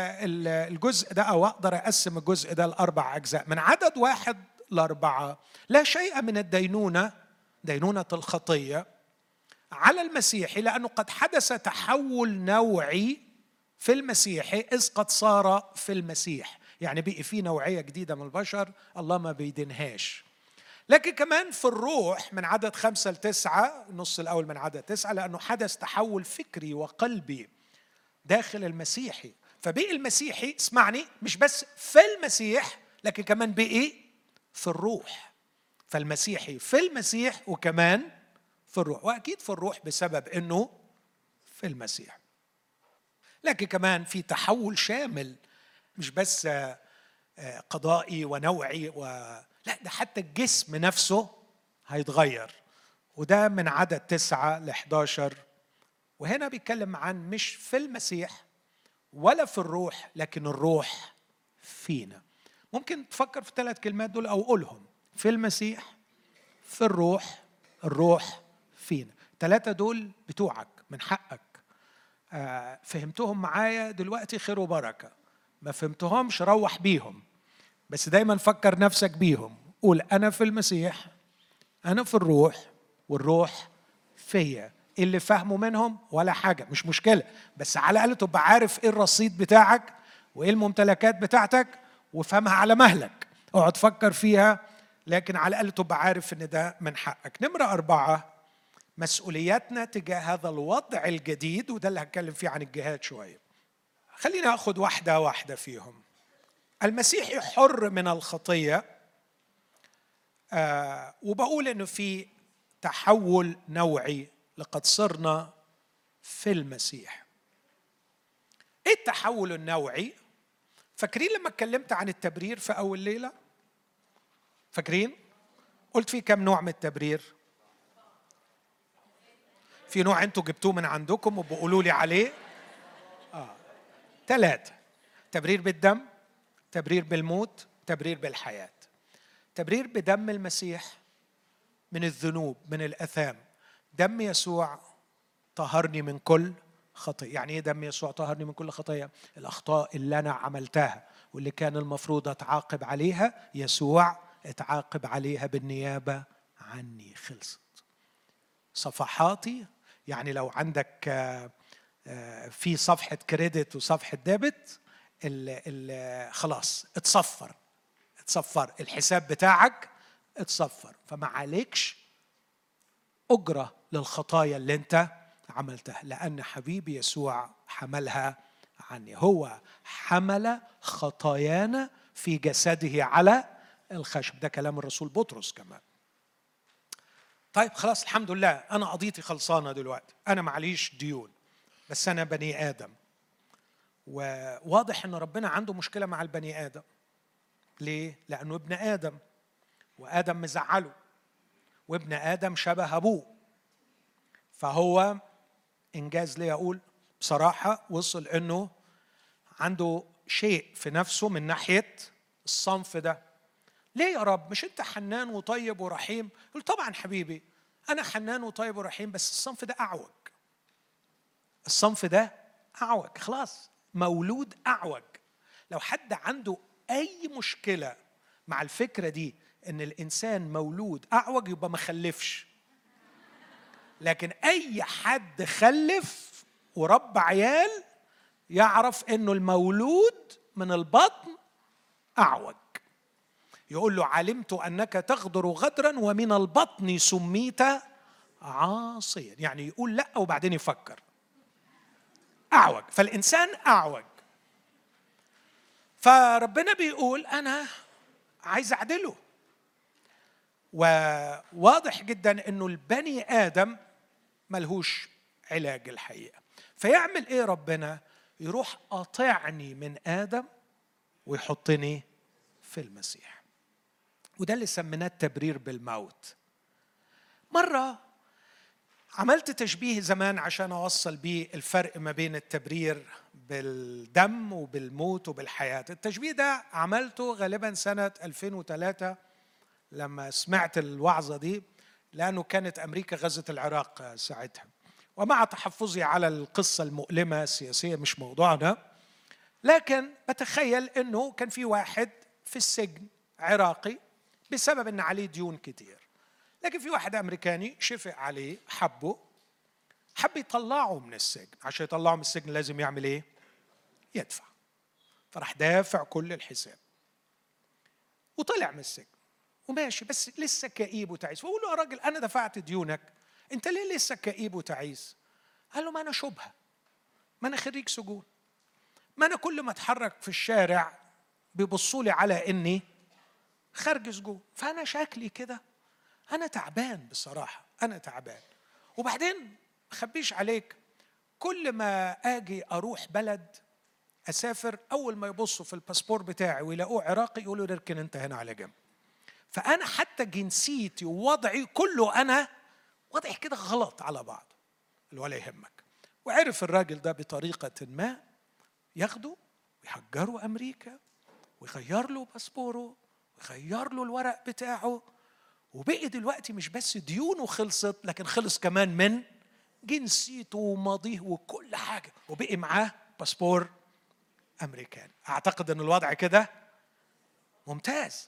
الجزء ده او اقدر اقسم الجزء ده لاربع اجزاء من عدد واحد لاربعه لا شيء من الدينونه دينونه الخطيه على المسيح لانه قد حدث تحول نوعي في المسيح اذ قد صار في المسيح يعني بقي في نوعيه جديده من البشر الله ما بيدينهاش لكن كمان في الروح من عدد خمسة لتسعة النص الأول من عدد تسعة لأنه حدث تحول فكري وقلبي داخل المسيحي فبقي المسيحي اسمعني مش بس في المسيح لكن كمان بقي في الروح فالمسيحي في المسيح وكمان في الروح وأكيد في الروح بسبب أنه في المسيح لكن كمان في تحول شامل مش بس آه، قضائي ونوعي و لا ده حتى الجسم نفسه هيتغير وده من عدد تسعة ل 11 وهنا بيتكلم عن مش في المسيح ولا في الروح لكن الروح فينا ممكن تفكر في الثلاث كلمات دول او قولهم في المسيح في الروح الروح فينا الثلاثة دول بتوعك من حقك آه، فهمتهم معايا دلوقتي خير وبركة ما فهمتهمش روح بيهم بس دايما فكر نفسك بيهم قول انا في المسيح انا في الروح والروح فيا إيه اللي فهمه منهم ولا حاجه مش مشكله بس على الاقل تبقى عارف ايه الرصيد بتاعك وايه الممتلكات بتاعتك وافهمها على مهلك اقعد فكر فيها لكن على الاقل تبقى عارف ان ده من حقك نمره اربعه مسؤولياتنا تجاه هذا الوضع الجديد وده اللي هتكلم فيه عن الجهاد شويه خلينا اخذ واحده واحده فيهم المسيحي حر من الخطيه آه وبقول انه في تحول نوعي لقد صرنا في المسيح ايه التحول النوعي فاكرين لما اتكلمت عن التبرير في اول ليله فاكرين قلت في كم نوع من التبرير في نوع انتوا جبتوه من عندكم وبقولوا لي عليه ثلاثة تبرير بالدم تبرير بالموت تبرير بالحياة تبرير بدم المسيح من الذنوب من الأثام دم يسوع طهرني من كل خطية يعني ايه دم يسوع طهرني من كل خطية الأخطاء اللي أنا عملتها واللي كان المفروض أتعاقب عليها يسوع اتعاقب عليها بالنيابة عني خلصت صفحاتي يعني لو عندك آه، آه، في صفحة كريدت وصفحة ديبت خلاص اتصفر اتصفر الحساب بتاعك اتصفر فما عليكش أجرة للخطايا اللي انت عملتها لأن حبيبي يسوع حملها عني هو حمل خطايانا في جسده على الخشب ده كلام الرسول بطرس كمان طيب خلاص الحمد لله انا قضيتي خلصانه دلوقتي انا معليش ديون بس انا بني ادم وواضح ان ربنا عنده مشكله مع البني ادم ليه لانه ابن ادم وادم مزعله وابن ادم شبه ابوه فهو انجاز لي اقول بصراحه وصل انه عنده شيء في نفسه من ناحيه الصنف ده ليه يا رب مش انت حنان وطيب ورحيم يقول طبعا حبيبي انا حنان وطيب ورحيم بس الصنف ده اعوج الصنف ده اعوج خلاص مولود اعوج لو حد عنده اي مشكله مع الفكره دي ان الانسان مولود اعوج يبقى ما خلفش لكن اي حد خلف ورب عيال يعرف انه المولود من البطن اعوج يقول له علمت انك تغدر غدرا ومن البطن سميت عاصيا يعني يقول لا وبعدين يفكر اعوج فالانسان اعوج فربنا بيقول انا عايز اعدله وواضح جدا انه البني ادم ملهوش علاج الحقيقه فيعمل ايه ربنا يروح قاطعني من ادم ويحطني في المسيح وده اللي سميناه التبرير بالموت مره عملت تشبيه زمان عشان اوصل بيه الفرق ما بين التبرير بالدم وبالموت وبالحياه التشبيه ده عملته غالبا سنه 2003 لما سمعت الوعظه دي لانه كانت امريكا غزت العراق ساعتها ومع تحفظي على القصه المؤلمه السياسيه مش موضوعنا لكن بتخيل انه كان في واحد في السجن عراقي بسبب ان عليه ديون كتير لكن في واحد امريكاني شفق عليه حبه حب يطلعه من السجن عشان يطلعه من السجن لازم يعمل ايه يدفع فراح دافع كل الحساب وطلع من السجن وماشي بس لسه كئيب وتعيس فقول له يا راجل انا دفعت ديونك انت ليه لسه كئيب وتعيس قال له ما انا شبهه ما انا خريج سجون ما انا كل ما اتحرك في الشارع بيبصوا لي على اني خارج سجون فانا شكلي كده انا تعبان بصراحه انا تعبان وبعدين اخبيش عليك كل ما اجي اروح بلد اسافر اول ما يبصوا في الباسبور بتاعي ويلاقوه عراقي يقولوا اركن انت هنا على جنب فانا حتى جنسيتي ووضعي كله انا وضعي كده غلط على بعض ولا يهمك وعرف الراجل ده بطريقه ما ياخده ويحجره امريكا ويغير له باسبوره ويغير له الورق بتاعه وبقي دلوقتي مش بس ديونه خلصت لكن خلص كمان من جنسيته وماضيه وكل حاجه وبقي معاه باسبور امريكاني اعتقد ان الوضع كده ممتاز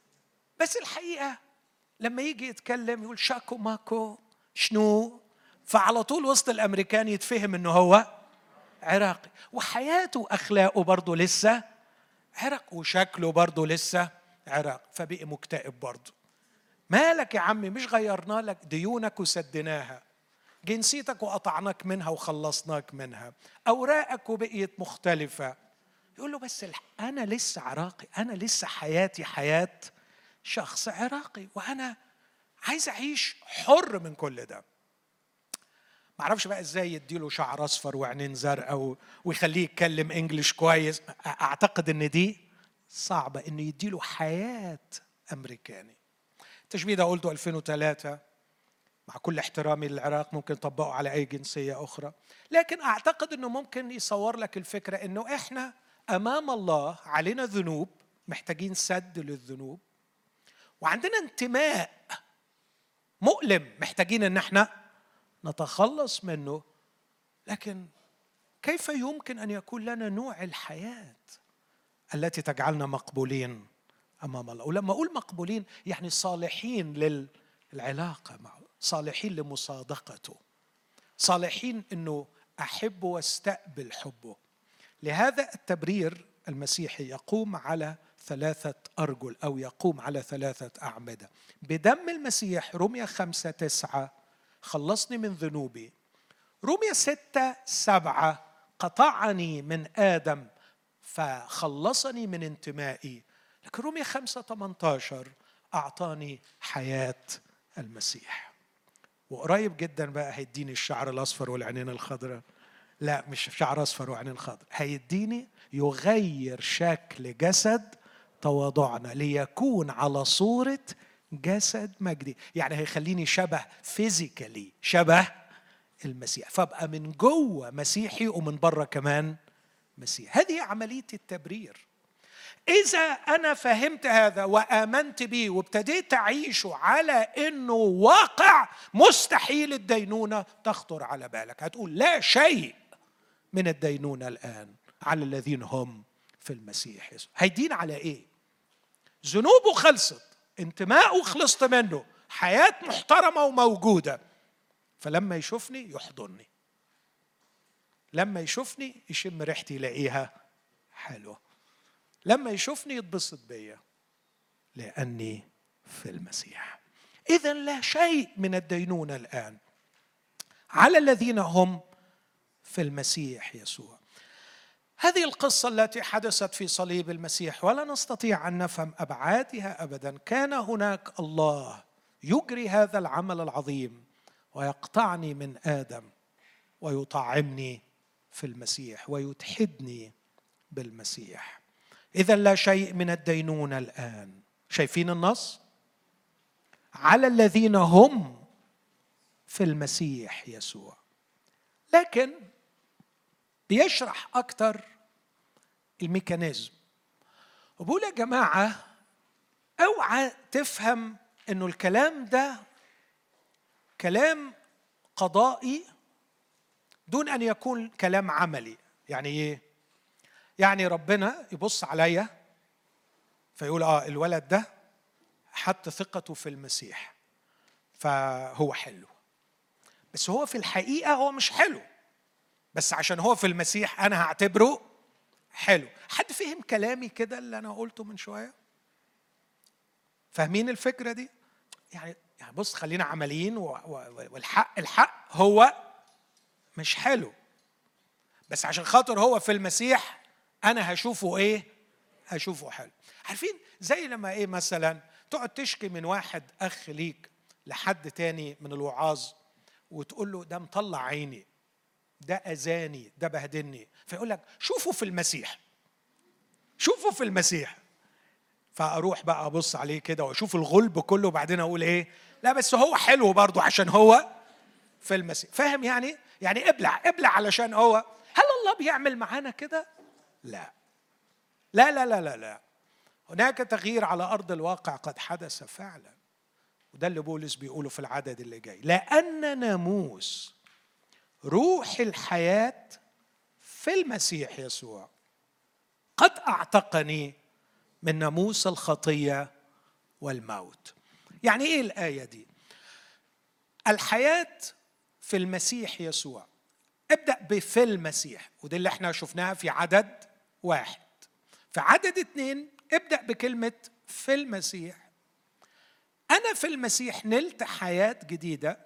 بس الحقيقه لما يجي يتكلم يقول شاكو ماكو شنو فعلى طول وسط الامريكان يتفهم انه هو عراقي وحياته واخلاقه برضه لسه عراق وشكله برضه لسه عراق فبقي مكتئب برضه مالك يا عمي مش غيرنا لك ديونك وسدناها جنسيتك وقطعناك منها وخلصناك منها اوراقك وبقيت مختلفه يقول له بس انا لسه عراقي انا لسه حياتي حياه شخص عراقي وانا عايز اعيش حر من كل ده معرفش بقى ازاي يديله شعر اصفر وعينين زرقاء ويخليه يتكلم انجليش كويس اعتقد ان دي صعبه انه يديله حياه امريكاني التشبيه ده قلته 2003 مع كل احترامي للعراق ممكن يطبقوا على اي جنسيه اخرى لكن اعتقد انه ممكن يصور لك الفكره انه احنا امام الله علينا ذنوب محتاجين سد للذنوب وعندنا انتماء مؤلم محتاجين ان احنا نتخلص منه لكن كيف يمكن ان يكون لنا نوع الحياه التي تجعلنا مقبولين امام الله ولما اقول مقبولين يعني صالحين للعلاقه معه صالحين لمصادقته صالحين انه احب واستقبل حبه لهذا التبرير المسيحي يقوم على ثلاثة أرجل أو يقوم على ثلاثة أعمدة بدم المسيح رمية خمسة تسعة خلصني من ذنوبي رمية ستة سبعة قطعني من آدم فخلصني من انتمائي لكن رمية خمسة 18 أعطاني حياة المسيح وقريب جدا بقى هيديني الشعر الأصفر والعينين الخضراء لا مش شعر أصفر وعينين خضراء هيديني يغير شكل جسد تواضعنا ليكون على صورة جسد مجدي يعني هيخليني شبه فيزيكالي شبه المسيح فابقى من جوه مسيحي ومن بره كمان مسيح هذه عملية التبرير إذا أنا فهمت هذا وآمنت به وابتديت أعيشه على إنه واقع مستحيل الدينونة تخطر على بالك هتقول لا شيء من الدينونة الآن على الذين هم في المسيح يسوع هيدين على إيه؟ ذنوبه خلصت انتمائه خلصت منه حياة محترمة وموجودة فلما يشوفني يحضني لما يشوفني يشم ريحتي يلاقيها حلوة لما يشوفني يتبسط بيا لأني في المسيح إذا لا شيء من الدينونة الآن على الذين هم في المسيح يسوع هذه القصة التي حدثت في صليب المسيح ولا نستطيع أن نفهم أبعادها أبدا كان هناك الله يجري هذا العمل العظيم ويقطعني من آدم ويطعمني في المسيح ويتحدني بالمسيح إذا لا شيء من الدينونة الآن شايفين النص على الذين هم في المسيح يسوع لكن بيشرح أكثر الميكانيزم وبقول يا جماعة اوعى تفهم انه الكلام ده كلام قضائي دون ان يكون كلام عملي يعني ايه يعني ربنا يبص عليا فيقول اه الولد ده حط ثقته في المسيح فهو حلو بس هو في الحقيقه هو مش حلو بس عشان هو في المسيح انا هعتبره حلو حد فهم كلامي كده اللي انا قلته من شويه فاهمين الفكره دي يعني يعني بص خلينا عمليين والحق الحق هو مش حلو بس عشان خاطر هو في المسيح انا هشوفه ايه هشوفه حلو عارفين زي لما ايه مثلا تقعد تشكي من واحد اخ ليك لحد تاني من الوعاظ وتقول له ده مطلع عيني ده اذاني ده بهدلني فيقول لك شوفوا في المسيح شوفوا في المسيح فاروح بقى ابص عليه كده واشوف الغلب كله وبعدين اقول ايه لا بس هو حلو برضه عشان هو في المسيح فاهم يعني يعني ابلع ابلع علشان هو هل الله بيعمل معانا كده لا لا لا لا لا لا هناك تغيير على ارض الواقع قد حدث فعلا وده اللي بولس بيقوله في العدد اللي جاي لان ناموس روح الحياه في المسيح يسوع قد اعتقني من ناموس الخطيه والموت يعني ايه الايه دي الحياه في المسيح يسوع ابدا بفي المسيح ودي اللي احنا شفناها في عدد واحد في عدد اثنين ابدا بكلمه في المسيح انا في المسيح نلت حياه جديده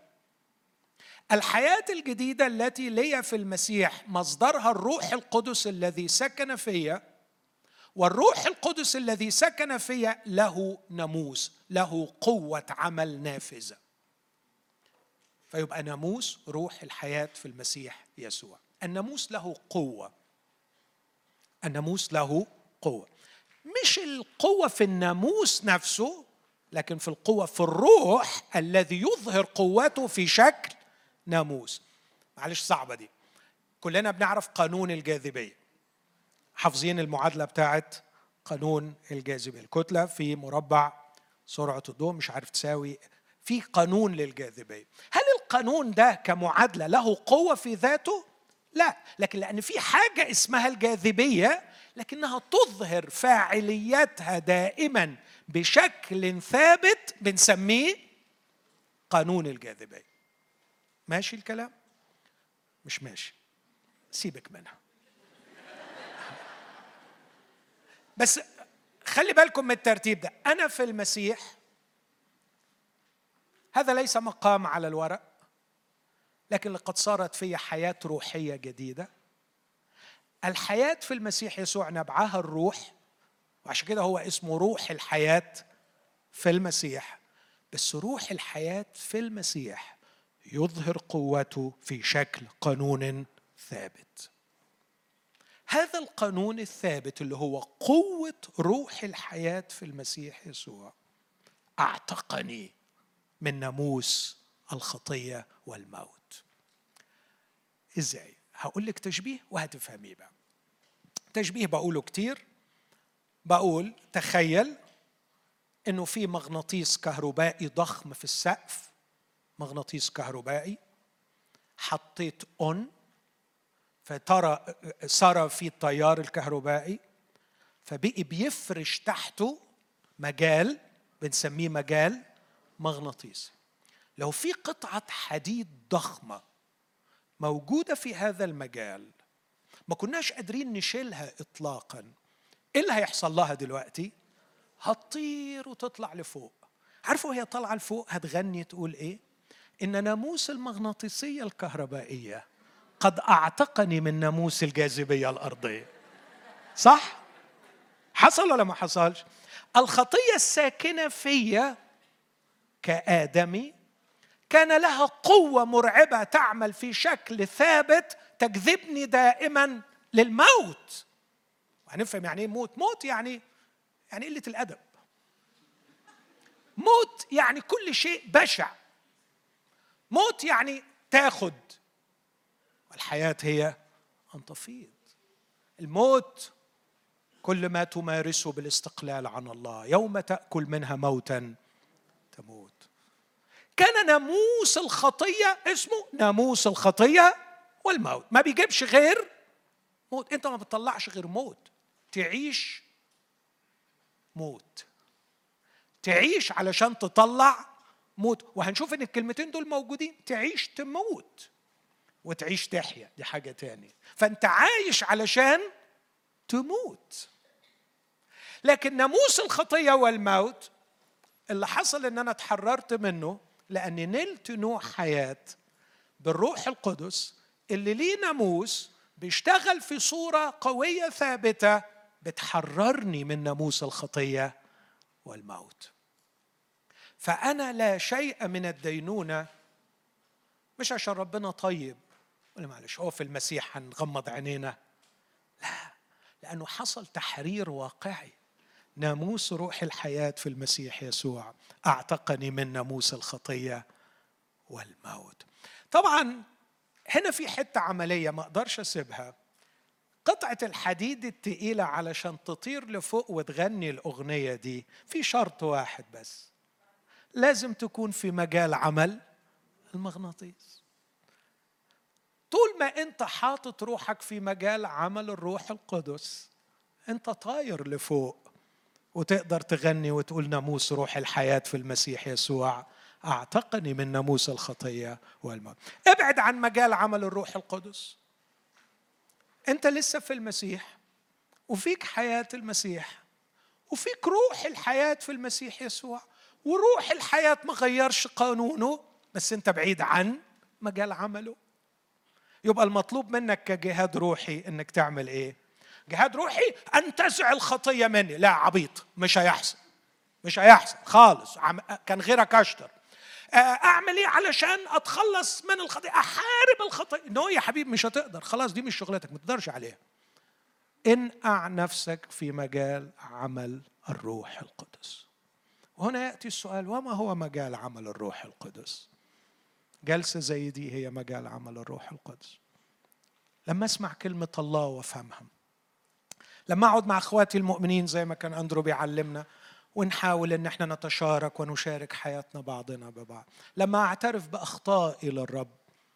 الحياه الجديده التي لي في المسيح مصدرها الروح القدس الذي سكن فيا والروح القدس الذي سكن فيا له ناموس له قوه عمل نافذه فيبقى ناموس روح الحياه في المسيح يسوع الناموس له قوه الناموس له قوه مش القوه في الناموس نفسه لكن في القوة في الروح الذي يظهر قوته في شكل ناموس معلش صعبة دي كلنا بنعرف قانون الجاذبية حافظين المعادلة بتاعت قانون الجاذبية الكتلة في مربع سرعة الضوء مش عارف تساوي في قانون للجاذبية هل القانون ده كمعادلة له قوة في ذاته؟ لا لكن لأن في حاجة اسمها الجاذبية لكنها تظهر فاعليتها دائما بشكل ثابت بنسميه قانون الجاذبية ماشي الكلام؟ مش ماشي سيبك منها بس خلي بالكم من الترتيب ده انا في المسيح هذا ليس مقام على الورق لكن لقد صارت في حياه روحيه جديده الحياه في المسيح يسوع نبعها الروح وعشان كده هو اسمه روح الحياه في المسيح بس روح الحياه في المسيح يظهر قوته في شكل قانون ثابت هذا القانون الثابت اللي هو قوة روح الحياة في المسيح يسوع أعتقني من ناموس الخطية والموت إزاي؟ هقول لك تشبيه وهتفهميه بقى تشبيه بقوله كتير بقول تخيل انه في مغناطيس كهربائي ضخم في السقف مغناطيس كهربائي حطيت اون فترى صار في التيار الكهربائي فبقي بيفرش تحته مجال بنسميه مجال مغناطيسي لو في قطعة حديد ضخمة موجودة في هذا المجال ما كناش قادرين نشيلها إطلاقا إيه اللي هيحصل لها دلوقتي؟ هتطير وتطلع لفوق عارفوا هي طالعة لفوق هتغني تقول إيه؟ إن ناموس المغناطيسية الكهربائية قد اعتقني من ناموس الجاذبيه الارضيه صح حصل ولا ما حصلش الخطيه الساكنه في كادمي كان لها قوه مرعبه تعمل في شكل ثابت تجذبني دائما للموت وهنفهم يعني ايه موت موت يعني يعني قله الادب موت يعني كل شيء بشع موت يعني تاخد والحياة هي أن تفيض الموت كل ما تمارسه بالاستقلال عن الله يوم تأكل منها موتا تموت كان ناموس الخطية اسمه ناموس الخطية والموت ما بيجيبش غير موت انت ما بتطلعش غير موت تعيش موت تعيش علشان تطلع موت وهنشوف ان الكلمتين دول موجودين تعيش تموت وتعيش تحيا دي حاجة تانية فأنت عايش علشان تموت لكن ناموس الخطية والموت اللي حصل ان انا اتحررت منه لاني نلت نوع حياه بالروح القدس اللي ليه ناموس بيشتغل في صوره قويه ثابته بتحررني من ناموس الخطيه والموت فانا لا شيء من الدينونه مش عشان ربنا طيب ولا معلش هو في المسيح هنغمض عينينا لا لأنه حصل تحرير واقعي ناموس روح الحياة في المسيح يسوع أعتقني من ناموس الخطية والموت طبعا هنا في حتة عملية ما أقدرش أسيبها قطعة الحديد التقيلة علشان تطير لفوق وتغني الأغنية دي في شرط واحد بس لازم تكون في مجال عمل المغناطيس طول ما انت حاطط روحك في مجال عمل الروح القدس انت طاير لفوق وتقدر تغني وتقول ناموس روح الحياة في المسيح يسوع أعتقني من ناموس الخطية والموت ابعد عن مجال عمل الروح القدس أنت لسه في المسيح وفيك حياة المسيح وفيك روح الحياة في المسيح يسوع وروح الحياة ما غيرش قانونه بس أنت بعيد عن مجال عمله يبقى المطلوب منك كجهاد روحي انك تعمل ايه جهاد روحي انتزع الخطيه مني لا عبيط مش هيحصل مش هيحصل خالص كان غيرك اشطر آه، اعمل ايه علشان اتخلص من الخطيه احارب الخطيه نو يا حبيبي مش هتقدر خلاص دي مش شغلتك ما تقدرش عليها انقع نفسك في مجال عمل الروح القدس وهنا ياتي السؤال وما هو مجال عمل الروح القدس جلسه زي دي هي مجال عمل الروح القدس لما اسمع كلمه الله وافهمها لما اقعد مع اخواتي المؤمنين زي ما كان اندرو بيعلمنا ونحاول ان احنا نتشارك ونشارك حياتنا بعضنا ببعض لما اعترف باخطائي للرب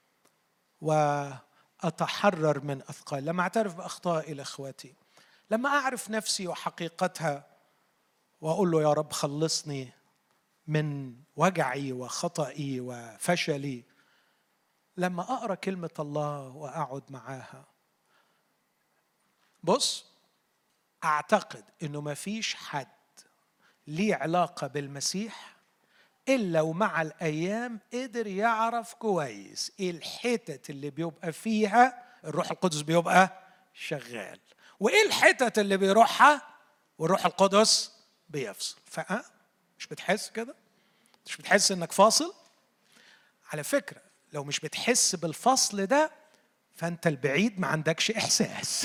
واتحرر من اثقال لما اعترف باخطائي لاخواتي لما اعرف نفسي وحقيقتها واقول له يا رب خلصني من وجعي وخطئي وفشلي لما اقرا كلمه الله واقعد معاها بص اعتقد انه ما فيش حد ليه علاقه بالمسيح الا ومع الايام قدر يعرف كويس ايه الحتت اللي بيبقى فيها الروح القدس بيبقى شغال وايه الحتت اللي بيروحها والروح القدس بيفصل فأه مش بتحس كده مش بتحس انك فاصل على فكره لو مش بتحس بالفصل ده فانت البعيد ما عندكش احساس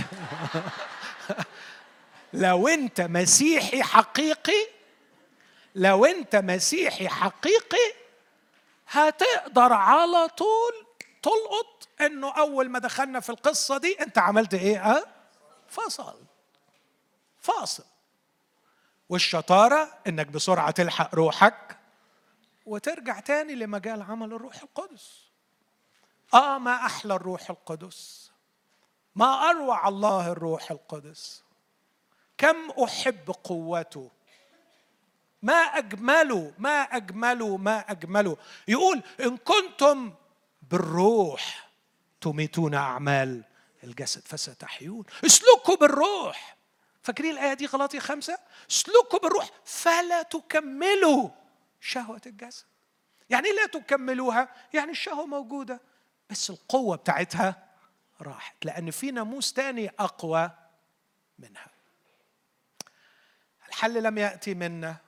لو انت مسيحي حقيقي لو انت مسيحي حقيقي هتقدر على طول تلقط انه اول ما دخلنا في القصه دي انت عملت ايه ها فصل فاصل والشطاره انك بسرعه تلحق روحك وترجع تاني لمجال عمل الروح القدس اه ما احلى الروح القدس ما اروع الله الروح القدس كم احب قوته ما اجمله ما اجمله ما اجمله يقول ان كنتم بالروح تميتون اعمال الجسد فستحيون اسلكوا بالروح فاكرين الايه دي غلاطي خمسه اسلكوا بالروح فلا تكملوا شهوه الجسد يعني لا تكملوها يعني الشهوه موجوده بس القوه بتاعتها راحت لان في ناموس تاني اقوى منها الحل لم ياتي منا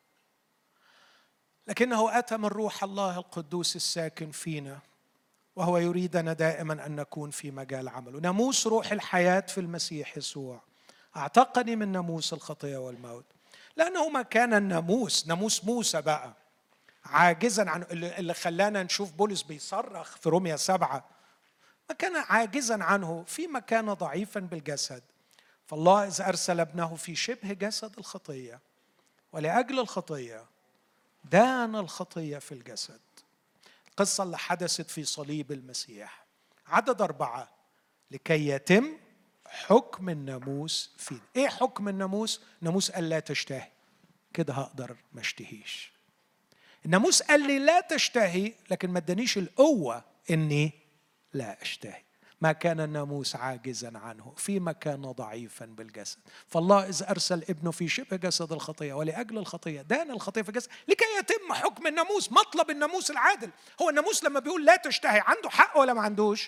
لكنه اتى من روح الله القدوس الساكن فينا وهو يريدنا دائما ان نكون في مجال عمله ناموس روح الحياه في المسيح يسوع اعتقني من ناموس الخطيه والموت لانه ما كان الناموس ناموس موسى بقى عاجزا عن اللي خلانا نشوف بولس بيصرخ في روميا سبعة ما كان عاجزا عنه فيما كان ضعيفا بالجسد فالله إذ أرسل ابنه في شبه جسد الخطية ولأجل الخطية دان الخطية في الجسد القصة اللي حدثت في صليب المسيح عدد أربعة لكي يتم حكم الناموس فينا إيه حكم الناموس؟ ناموس قال لا تشتهي كده هقدر ما اشتهيش الناموس قال لي لا تشتهي لكن ما ادانيش القوة إني لا أشتهي ما كان الناموس عاجزا عنه فيما كان ضعيفا بالجسد فالله إذ أرسل ابنه في شبه جسد الخطية ولأجل الخطية دان الخطية في الجسد لكي يتم حكم الناموس مطلب الناموس العادل هو الناموس لما بيقول لا تشتهي عنده حق ولا ما عندوش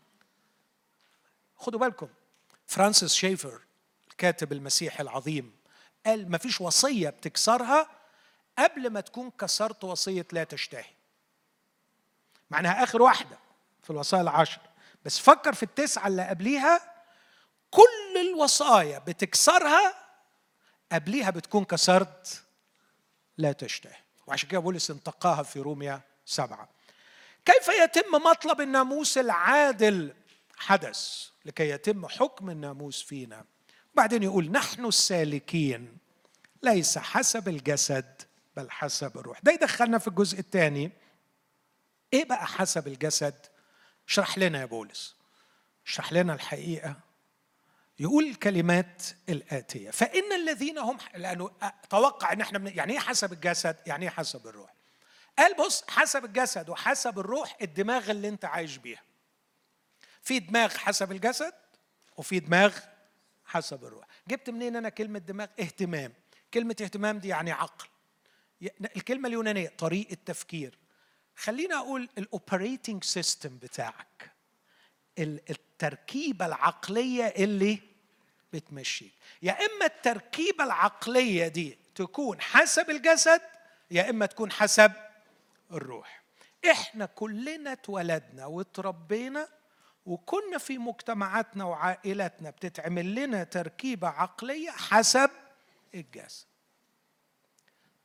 خدوا بالكم فرانسيس شيفر الكاتب المسيحي العظيم قال ما فيش وصية بتكسرها قبل ما تكون كسرت وصية لا تشتهي معناها آخر واحدة في الوصايا العشر بس فكر في التسعة اللي قبليها كل الوصايا بتكسرها قبليها بتكون كسرت لا تشتهي وعشان كده بولس انتقاها في روميا سبعة كيف يتم مطلب الناموس العادل حدث لكي يتم حكم الناموس فينا وبعدين يقول نحن السالكين ليس حسب الجسد بل حسب الروح ده يدخلنا في الجزء الثاني ايه بقى حسب الجسد اشرح لنا يا بولس اشرح لنا الحقيقه يقول الكلمات الآتية فإن الذين هم لأنه توقع إن إحنا من يعني إيه حسب الجسد؟ يعني إيه حسب الروح؟ قال بص حسب الجسد وحسب الروح الدماغ اللي أنت عايش بيها. في دماغ حسب الجسد وفي دماغ حسب الروح. جبت منين أنا كلمة دماغ؟ اهتمام. كلمة اهتمام دي يعني عقل. الكلمة اليونانية طريقة تفكير. خلينا اقول الاوبريتنج سيستم بتاعك التركيبه العقليه اللي بتمشيك يا اما التركيبه العقليه دي تكون حسب الجسد يا اما تكون حسب الروح احنا كلنا اتولدنا وتربينا وكنا في مجتمعاتنا وعائلاتنا بتتعمل لنا تركيبه عقليه حسب الجسد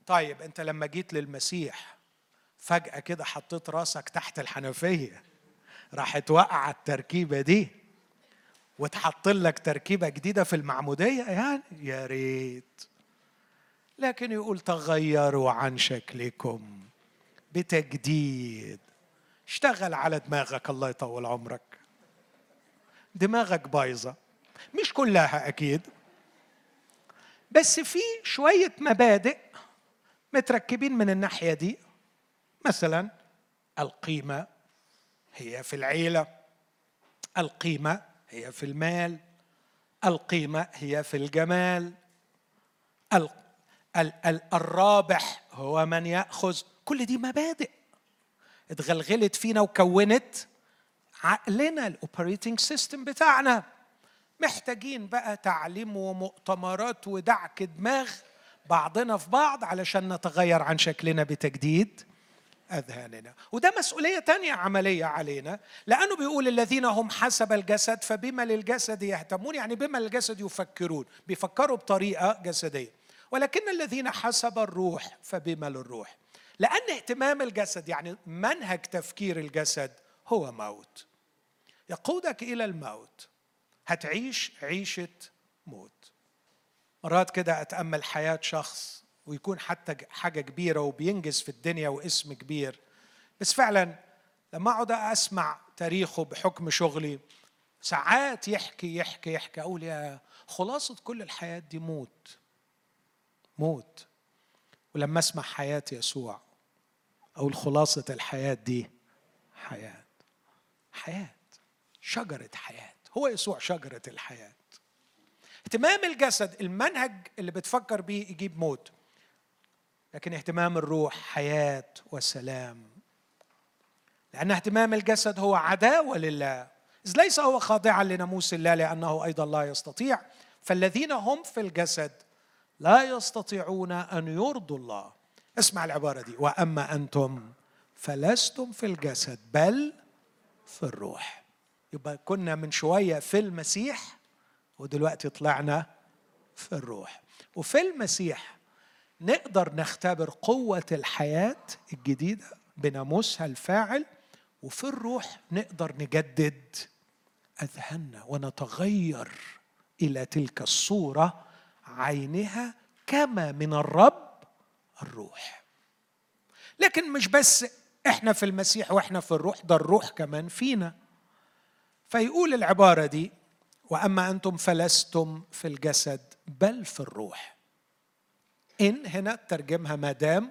طيب انت لما جيت للمسيح فجاه كده حطيت راسك تحت الحنفيه راح توقع التركيبه دي وتحط لك تركيبه جديده في المعموديه يعني يا ريت لكن يقول تغيروا عن شكلكم بتجديد اشتغل على دماغك الله يطول عمرك دماغك بايظه مش كلها اكيد بس في شويه مبادئ متركبين من الناحيه دي مثلا القيمه هي في العيله القيمه هي في المال القيمه هي في الجمال الرابح هو من ياخذ كل دي مبادئ اتغلغلت فينا وكونت عقلنا الاوبريتنج سيستم بتاعنا محتاجين بقى تعليم ومؤتمرات ودعك دماغ بعضنا في بعض علشان نتغير عن شكلنا بتجديد أذهاننا وده مسؤولية تانية عملية علينا لأنه بيقول الذين هم حسب الجسد فبما للجسد يهتمون يعني بما للجسد يفكرون بيفكروا بطريقة جسدية ولكن الذين حسب الروح فبما للروح لأن اهتمام الجسد يعني منهج تفكير الجسد هو موت يقودك إلى الموت هتعيش عيشة موت مرات كده أتأمل حياة شخص ويكون حتى حاجة كبيرة وبينجز في الدنيا واسم كبير بس فعلا لما أقعد أسمع تاريخه بحكم شغلي ساعات يحكي يحكي يحكي أقول يا خلاصة كل الحياة دي موت موت ولما أسمع حياة يسوع أقول خلاصة الحياة دي حياة حياة شجرة حياة هو يسوع شجرة الحياة اهتمام الجسد المنهج اللي بتفكر بيه يجيب موت لكن اهتمام الروح حياة وسلام لأن اهتمام الجسد هو عداوة لله إذ ليس هو خاضعا لناموس الله لأنه أيضا لا يستطيع فالذين هم في الجسد لا يستطيعون أن يرضوا الله اسمع العبارة دي وأما أنتم فلستم في الجسد بل في الروح يبقى كنا من شوية في المسيح ودلوقتي طلعنا في الروح وفي المسيح نقدر نختبر قوة الحياة الجديدة بناموسها الفاعل وفي الروح نقدر نجدد أذهاننا ونتغير إلى تلك الصورة عينها كما من الرب الروح لكن مش بس احنا في المسيح واحنا في الروح ده الروح كمان فينا فيقول العبارة دي وأما أنتم فلستم في الجسد بل في الروح إن هنا ترجمها ما دام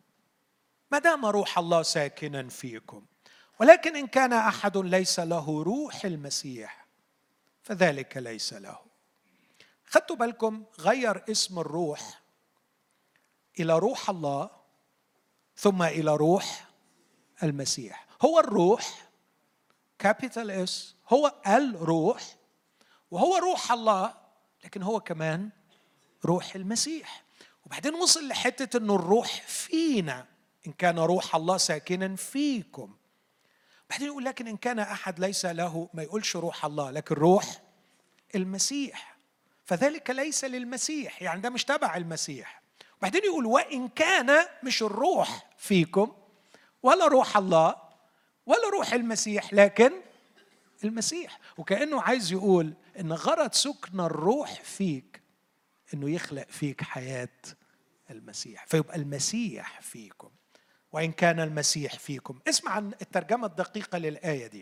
ما دام روح الله ساكنا فيكم ولكن إن كان أحد ليس له روح المسيح فذلك ليس له خدتوا بالكم غير اسم الروح إلى روح الله ثم إلى روح المسيح هو الروح كابيتال اس هو الروح وهو روح الله لكن هو كمان روح المسيح وبعدين وصل لحته انه الروح فينا ان كان روح الله ساكنا فيكم بعدين يقول لكن ان كان احد ليس له ما يقولش روح الله لكن روح المسيح فذلك ليس للمسيح يعني ده مش تبع المسيح بعدين يقول وان كان مش الروح فيكم ولا روح الله ولا روح المسيح لكن المسيح وكانه عايز يقول ان غرض سكن الروح فيك انه يخلق فيك حياه المسيح فيبقى المسيح فيكم وإن كان المسيح فيكم اسمع عن الترجمة الدقيقة للآية دي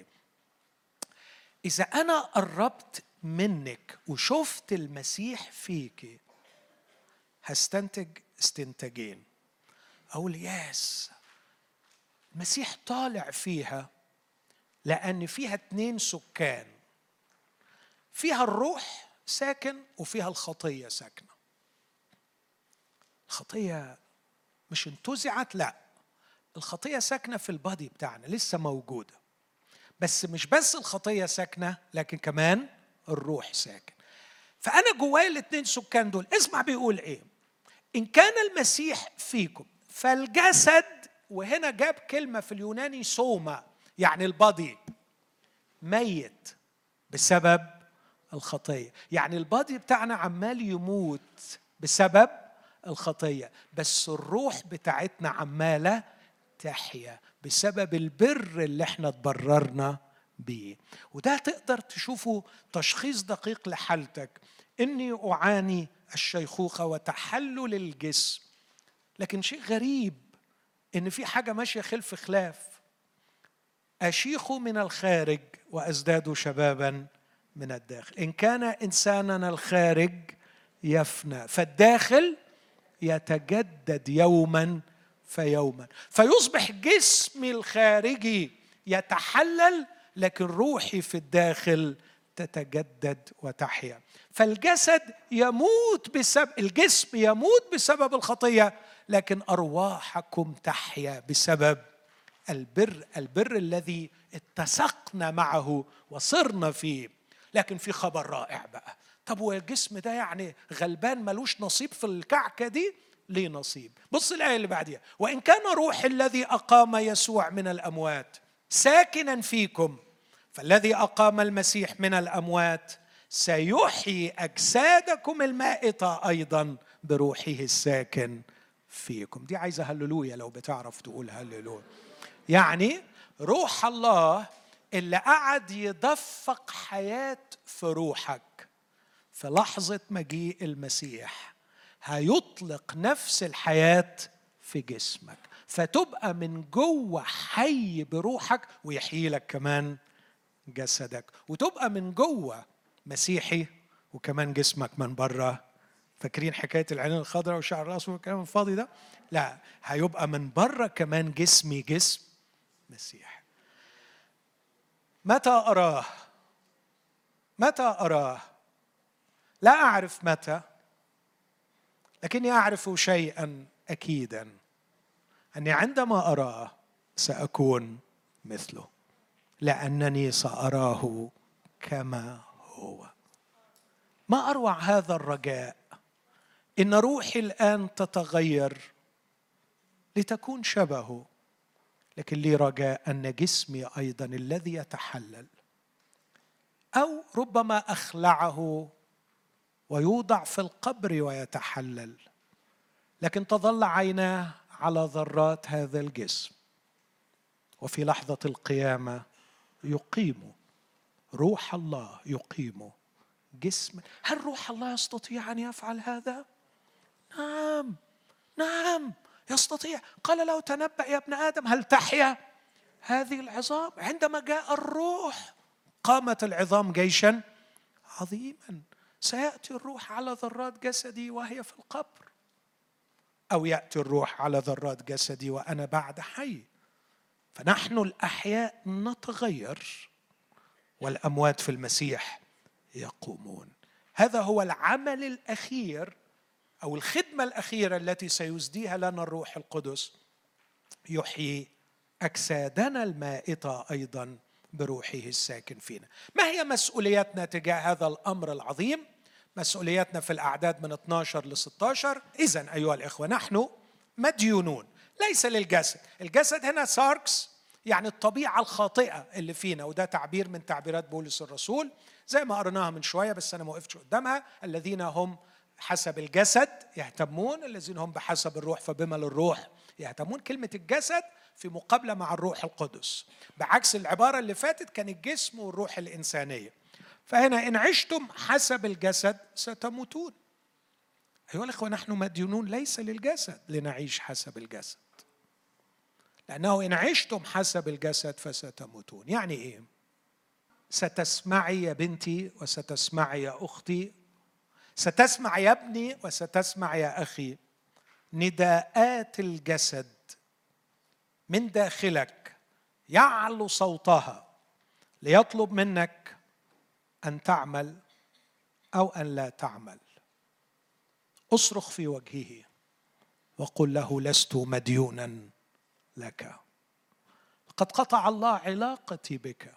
إذا أنا قربت منك وشفت المسيح فيك هستنتج استنتاجين أقول ياس المسيح طالع فيها لأن فيها اتنين سكان فيها الروح ساكن وفيها الخطية ساكنة الخطيه مش انتزعت لا الخطيه ساكنه في البادي بتاعنا لسه موجوده بس مش بس الخطيه ساكنه لكن كمان الروح ساكن فانا جوايا الاثنين سكان دول اسمع بيقول ايه ان كان المسيح فيكم فالجسد وهنا جاب كلمه في اليوناني سوما يعني البادي ميت بسبب الخطيه يعني البادي بتاعنا عمال يموت بسبب الخطيه بس الروح بتاعتنا عماله تحيا بسبب البر اللي احنا تبررنا بيه وده تقدر تشوفه تشخيص دقيق لحالتك اني اعاني الشيخوخه وتحلل الجسم لكن شيء غريب ان في حاجه ماشيه خلف خلاف اشيخ من الخارج وازداد شبابا من الداخل ان كان انساننا الخارج يفنى فالداخل يتجدد يوما فيوما فيصبح جسمي الخارجي يتحلل لكن روحي في الداخل تتجدد وتحيا فالجسد يموت بسبب الجسم يموت بسبب الخطيه لكن ارواحكم تحيا بسبب البر البر الذي اتسقنا معه وصرنا فيه لكن في خبر رائع بقى طب والجسم ده يعني غلبان ملوش نصيب في الكعكه دي ليه نصيب بص الايه اللي بعديها وان كان روح الذي اقام يسوع من الاموات ساكنا فيكم فالذي اقام المسيح من الاموات سيحيي اجسادكم المائته ايضا بروحه الساكن فيكم دي عايزه هللويا لو بتعرف تقول هللويا يعني روح الله اللي قعد يدفق حياه في روحك في لحظه مجيء المسيح هيطلق نفس الحياه في جسمك فتبقى من جوه حي بروحك ويحيي لك كمان جسدك وتبقى من جوه مسيحي وكمان جسمك من بره فاكرين حكايه العينين الخضراء والشعر الاسود والكلام الفاضي ده لا هيبقى من بره كمان جسمي جسم مسيح متى اراه متى اراه لا اعرف متى لكني اعرف شيئا اكيدا اني عندما اراه ساكون مثله لانني ساراه كما هو ما اروع هذا الرجاء ان روحي الان تتغير لتكون شبهه لكن لي رجاء ان جسمي ايضا الذي يتحلل او ربما اخلعه ويوضع في القبر ويتحلل لكن تظل عيناه على ذرات هذا الجسم وفي لحظه القيامه يقيم روح الله يقيم جسم هل روح الله يستطيع ان يفعل هذا نعم نعم يستطيع قال له تنبأ يا ابن آدم هل تحيا هذه العظام عندما جاء الروح قامت العظام جيشا عظيما سيأتي الروح على ذرات جسدي وهي في القبر أو يأتي الروح على ذرات جسدي وأنا بعد حي فنحن الأحياء نتغير والأموات في المسيح يقومون هذا هو العمل الأخير او الخدمه الاخيره التي سيسديها لنا الروح القدس يحيي اجسادنا المائته ايضا بروحه الساكن فينا ما هي مسؤوليتنا تجاه هذا الامر العظيم مسؤوليتنا في الاعداد من 12 ل 16 اذا ايها الاخوه نحن مديونون ليس للجسد الجسد هنا ساركس يعني الطبيعه الخاطئه اللي فينا وده تعبير من تعبيرات بولس الرسول زي ما قرناها من شويه بس انا ما وقفتش قدامها الذين هم حسب الجسد يهتمون الذين هم بحسب الروح فبما للروح يهتمون كلمة الجسد في مقابلة مع الروح القدس بعكس العبارة اللي فاتت كان الجسم والروح الإنسانية فهنا إن عشتم حسب الجسد ستموتون أيها الأخوة نحن مديونون ليس للجسد لنعيش حسب الجسد لأنه إن عشتم حسب الجسد فستموتون يعني إيه؟ ستسمعي يا بنتي وستسمعي يا أختي ستسمع يا ابني وستسمع يا اخي نداءات الجسد من داخلك يعلو صوتها ليطلب منك ان تعمل او ان لا تعمل اصرخ في وجهه وقل له لست مديونا لك قد قطع الله علاقتي بك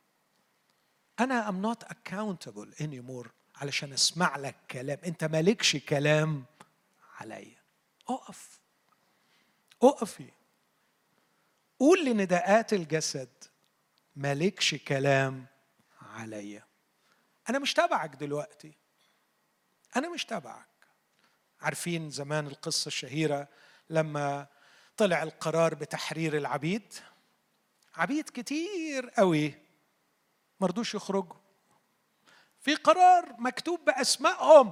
انا am not accountable anymore علشان اسمع لك كلام انت مالكش كلام عليا اقف اقفي قول لنداءات الجسد مالكش كلام عليا انا مش تبعك دلوقتي انا مش تبعك عارفين زمان القصة الشهيرة لما طلع القرار بتحرير العبيد عبيد كتير قوي مرضوش يخرجوا في قرار مكتوب بأسمائهم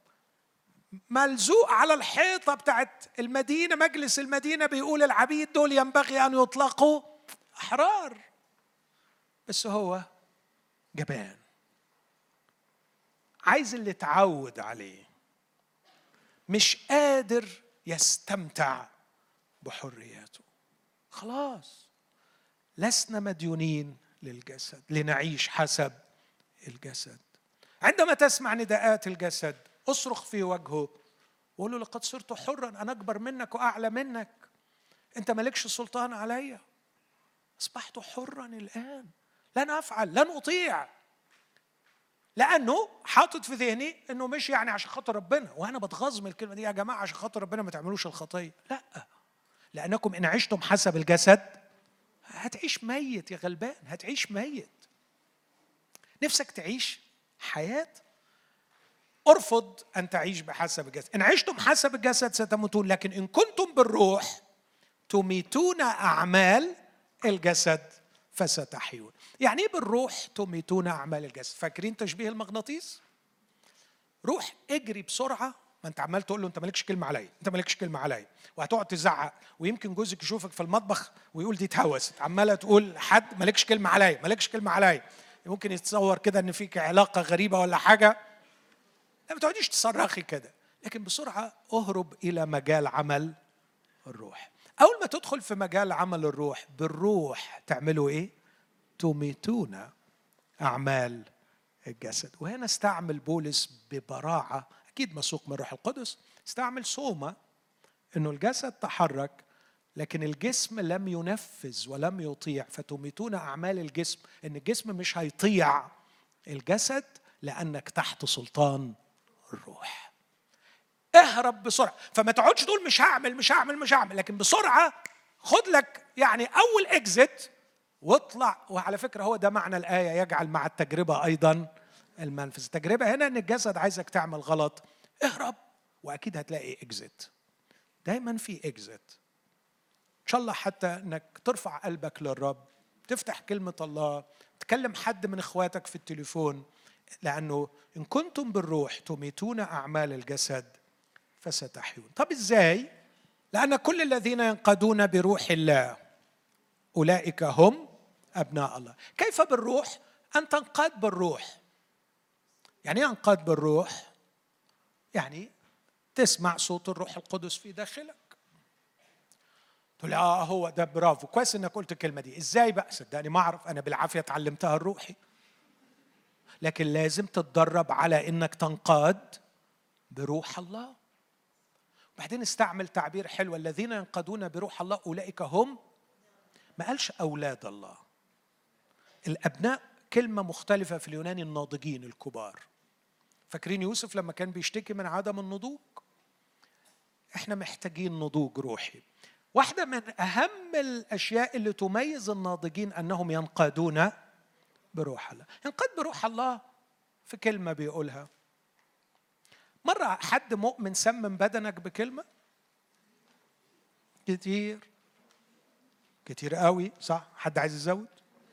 ملزوق على الحيطة بتاعت المدينة مجلس المدينة بيقول العبيد دول ينبغي أن يطلقوا أحرار بس هو جبان عايز اللي اتعود عليه مش قادر يستمتع بحرياته خلاص لسنا مديونين للجسد لنعيش حسب الجسد عندما تسمع نداءات الجسد اصرخ في وجهه وقول له لقد صرت حرا انا اكبر منك واعلى منك انت مالكش سلطان عليا اصبحت حرا الان لن افعل لن اطيع لانه حاطط في ذهني انه مش يعني عشان خاطر ربنا وانا بتغاظ من الكلمه دي يا جماعه عشان خاطر ربنا ما تعملوش الخطيه لا لانكم ان عشتم حسب الجسد هتعيش ميت يا غلبان هتعيش ميت نفسك تعيش حياه ارفض ان تعيش بحسب الجسد ان عشتم حسب الجسد ستموتون لكن ان كنتم بالروح تميتون اعمال الجسد فستحيون يعني ايه بالروح تميتون اعمال الجسد فاكرين تشبيه المغناطيس روح اجري بسرعه ما انت عمال تقول له انت مالكش كلمه عليا انت مالكش كلمه عليا وهتقعد تزعق ويمكن جوزك يشوفك في المطبخ ويقول دي اتهوست عماله تقول حد مالكش كلمه عليا مالكش كلمه عليا ممكن يتصور كده ان فيك علاقه غريبه ولا حاجه لا ما تقعديش تصرخي كده لكن بسرعه اهرب الى مجال عمل الروح اول ما تدخل في مجال عمل الروح بالروح تعملوا ايه تميتون اعمال الجسد وهنا استعمل بولس ببراعه اكيد مسوق من الروح القدس استعمل صومه انه الجسد تحرك لكن الجسم لم ينفذ ولم يطيع فتميتون اعمال الجسم ان الجسم مش هيطيع الجسد لانك تحت سلطان الروح اهرب بسرعه فما تقعدش تقول مش هعمل مش هعمل مش هعمل لكن بسرعه خد لك يعني اول اكزيت واطلع وعلى فكره هو ده معنى الايه يجعل مع التجربه ايضا المنفذ التجربه هنا ان الجسد عايزك تعمل غلط اهرب واكيد هتلاقي اكزيت دايما في اكزيت ان شاء الله حتى انك ترفع قلبك للرب تفتح كلمه الله تكلم حد من اخواتك في التليفون لانه ان كنتم بالروح تميتون اعمال الجسد فستحيون طب ازاي لان كل الذين ينقادون بروح الله اولئك هم ابناء الله كيف بالروح ان تنقاد بالروح يعني ايه انقاد بالروح يعني تسمع صوت الروح القدس في داخلك تقول اه هو ده برافو كويس انك قلت الكلمه دي ازاي بقى صدقني ما اعرف انا بالعافيه اتعلمتها الروحي لكن لازم تتدرب على انك تنقاد بروح الله وبعدين استعمل تعبير حلو الذين ينقادون بروح الله اولئك هم ما قالش اولاد الله الابناء كلمه مختلفه في اليوناني الناضجين الكبار فاكرين يوسف لما كان بيشتكي من عدم النضوج احنا محتاجين نضوج روحي واحدة من أهم الأشياء اللي تميز الناضجين أنهم ينقادون بروح الله ينقاد بروح الله في كلمة بيقولها مرة حد مؤمن سمم بدنك بكلمة كتير كتير قوي صح حد عايز يزود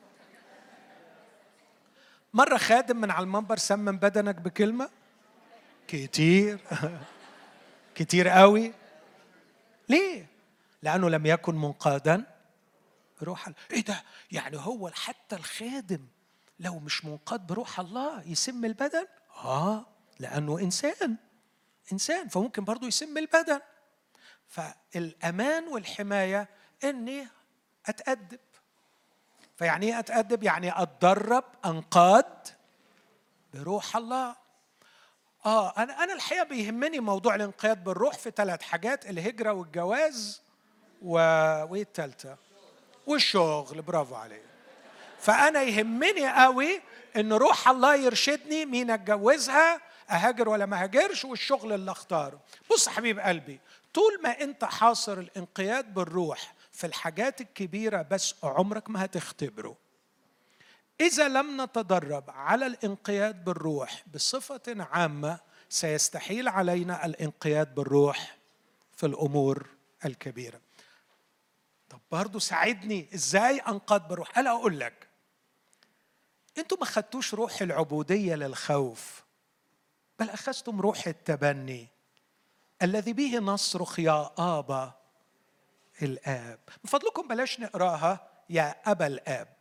مرة خادم من على المنبر سمم بدنك بكلمة كتير كتير قوي ليه لأنه لم يكن منقادا بروح الله ايه ده يعني هو حتى الخادم لو مش منقاد بروح الله يسم البدن اه لانه انسان انسان فممكن برضه يسم البدن فالامان والحمايه اني اتادب فيعني ايه اتادب يعني اتدرب انقاد بروح الله اه انا انا الحقيقه بيهمني موضوع الانقياد بالروح في ثلاث حاجات الهجره والجواز و... وايه الثالثه والشغل برافو عليك فانا يهمني قوي ان روح الله يرشدني مين اتجوزها اهاجر ولا ما هاجرش والشغل اللي اختاره بص يا حبيب قلبي طول ما انت حاصر الانقياد بالروح في الحاجات الكبيره بس عمرك ما هتختبره اذا لم نتدرب على الانقياد بالروح بصفه عامه سيستحيل علينا الانقياد بالروح في الامور الكبيره طب برضه ساعدني ازاي انقاد بالروح انا اقول لك انتوا ما خدتوش روح العبوديه للخوف بل اخذتم روح التبني الذي به نصرخ يا ابا الاب من فضلكم بلاش نقراها يا ابا الاب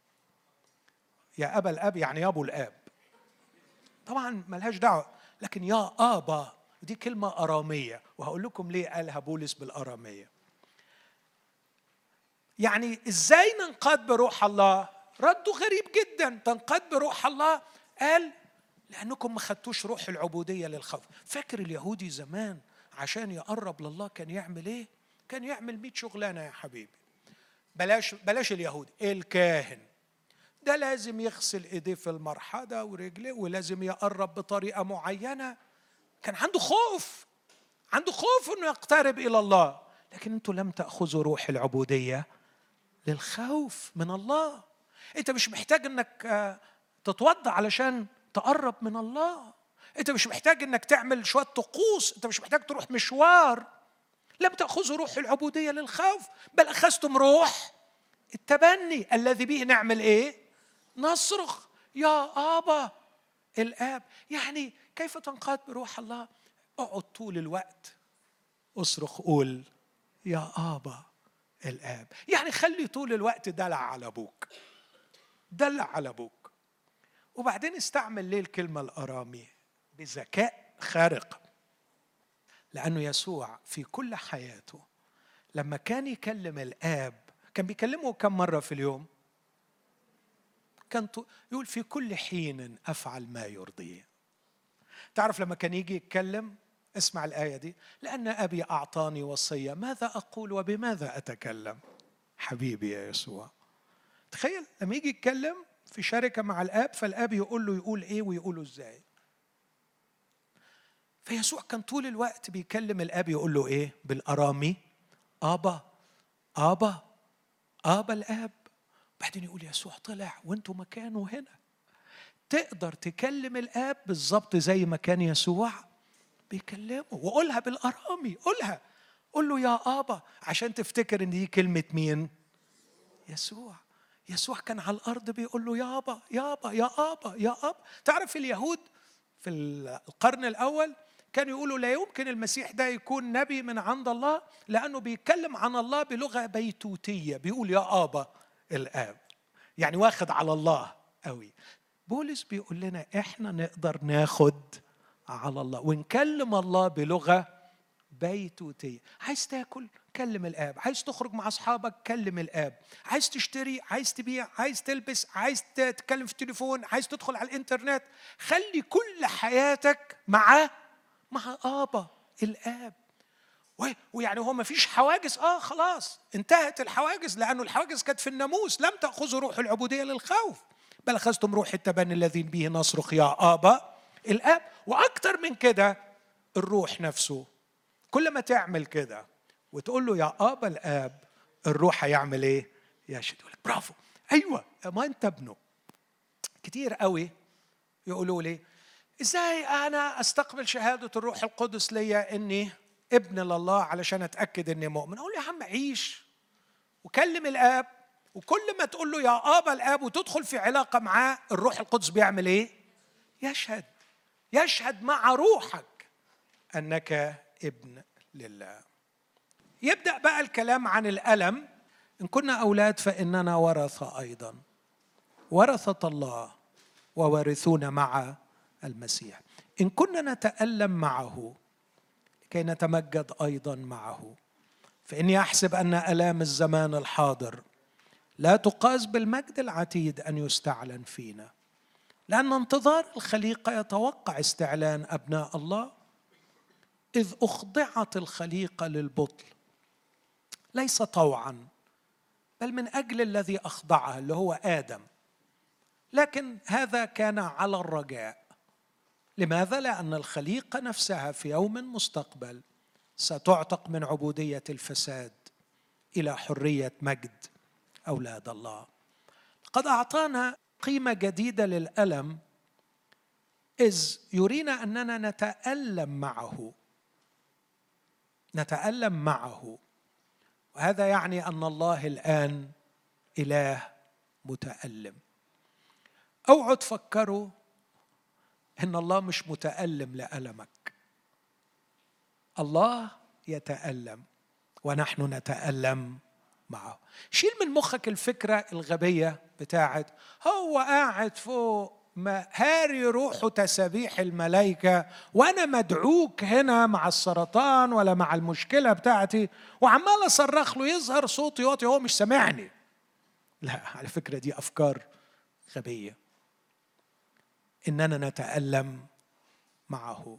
يا ابا الاب يعني يا ابو الاب طبعا ملهاش دعوه لكن يا ابا دي كلمه اراميه وهقول لكم ليه قالها بولس بالاراميه يعني ازاي ننقاد بروح الله رده غريب جدا تنقاد بروح الله قال لانكم ما خدتوش روح العبوديه للخوف فاكر اليهودي زمان عشان يقرب لله كان يعمل ايه كان يعمل 100 شغلانه يا حبيبي بلاش بلاش اليهود الكاهن ده لازم يغسل ايديه في المرحضه ورجليه ولازم يقرب بطريقه معينه كان عنده خوف عنده خوف انه يقترب الى الله لكن انتم لم تاخذوا روح العبوديه للخوف من الله انت مش محتاج انك آه، تتوضا علشان تقرب من الله انت مش محتاج انك تعمل شويه طقوس انت مش محتاج تروح مشوار لم تاخذوا روح العبوديه للخوف بل اخذتم روح التبني الذي به نعمل ايه نصرخ يا ابا الاب يعني كيف تنقاد بروح الله اقعد طول الوقت اصرخ قول يا ابا الاب يعني خلي طول الوقت دلع على ابوك دلع على ابوك وبعدين استعمل ليه الكلمه الارامي بذكاء خارق لانه يسوع في كل حياته لما كان يكلم الاب كان بيكلمه كم مره في اليوم كان يقول في كل حين افعل ما يرضيه تعرف لما كان يجي يتكلم اسمع الآية دي لأن أبي أعطاني وصية ماذا أقول وبماذا أتكلم حبيبي يا يسوع تخيل لما يجي يتكلم في شركة مع الآب فالآب يقول له يقول إيه ويقوله إزاي فيسوع كان طول الوقت بيكلم الآب يقول له إيه بالأرامي آبا آبا آبا الآب بعدين يقول يسوع طلع وانتوا مكانه هنا تقدر تكلم الآب بالظبط زي ما كان يسوع بيكلمه وقولها بالأرامي قولها قول له يا آبا عشان تفتكر إن دي كلمة مين؟ يسوع يسوع كان على الأرض بيقول له يابا يابا يا آبا يا آبا تعرف اليهود في القرن الأول كانوا يقولوا لا يمكن المسيح ده يكون نبي من عند الله لأنه بيتكلم عن الله بلغة بيتوتية بيقول يا آبا الآب يعني واخد على الله قوي بولس بيقول لنا احنا نقدر ناخد على الله ونكلم الله بلغه بيتوتيه عايز تاكل كلم الاب عايز تخرج مع اصحابك كلم الاب عايز تشتري عايز تبيع عايز تلبس عايز تتكلم في التليفون عايز تدخل على الانترنت خلي كل حياتك مع مع ابا الاب ويعني هو ما فيش حواجز اه خلاص انتهت الحواجز لانه الحواجز كانت في الناموس لم تاخذوا روح العبوديه للخوف بل اخذتم روح التبني الذي به نصرخ يا ابا الاب واكثر من كده الروح نفسه كل ما تعمل كده وتقول له يا ابا الاب الروح هيعمل ايه يشهد يقول لك برافو ايوه ما انت ابنه كتير قوي يقولوا لي ازاي انا استقبل شهاده الروح القدس ليا اني ابن لله علشان اتاكد اني مؤمن اقول يا عم عيش وكلم الاب وكل ما تقول له يا ابا الاب وتدخل في علاقه معاه الروح القدس بيعمل ايه يشهد يشهد مع روحك انك ابن لله يبدا بقى الكلام عن الالم ان كنا اولاد فاننا ورثه ايضا ورثه الله ووارثون مع المسيح ان كنا نتالم معه لكي نتمجد ايضا معه فاني احسب ان الام الزمان الحاضر لا تقاس بالمجد العتيد ان يستعلن فينا لان انتظار الخليقه يتوقع استعلان ابناء الله اذ اخضعت الخليقه للبطل ليس طوعا بل من اجل الذي اخضعها اللي هو ادم لكن هذا كان على الرجاء لماذا لان الخليقه نفسها في يوم مستقبل ستعتق من عبوديه الفساد الى حريه مجد اولاد الله قد اعطانا قيمه جديده للالم إذ يرينا أننا نتألم معه نتألم معه وهذا يعني أن الله الآن إله متألم اوعوا تفكروا ان الله مش متالم لالمك الله يتالم ونحن نتالم معه شيل من مخك الفكره الغبيه بتاعت هو قاعد فوق ما هاري روحه تسابيح الملائكة وأنا مدعوك هنا مع السرطان ولا مع المشكلة بتاعتي وعمال أصرخ له يظهر صوتي واطي هو مش سامعني لا على فكرة دي أفكار غبية اننا نتالم معه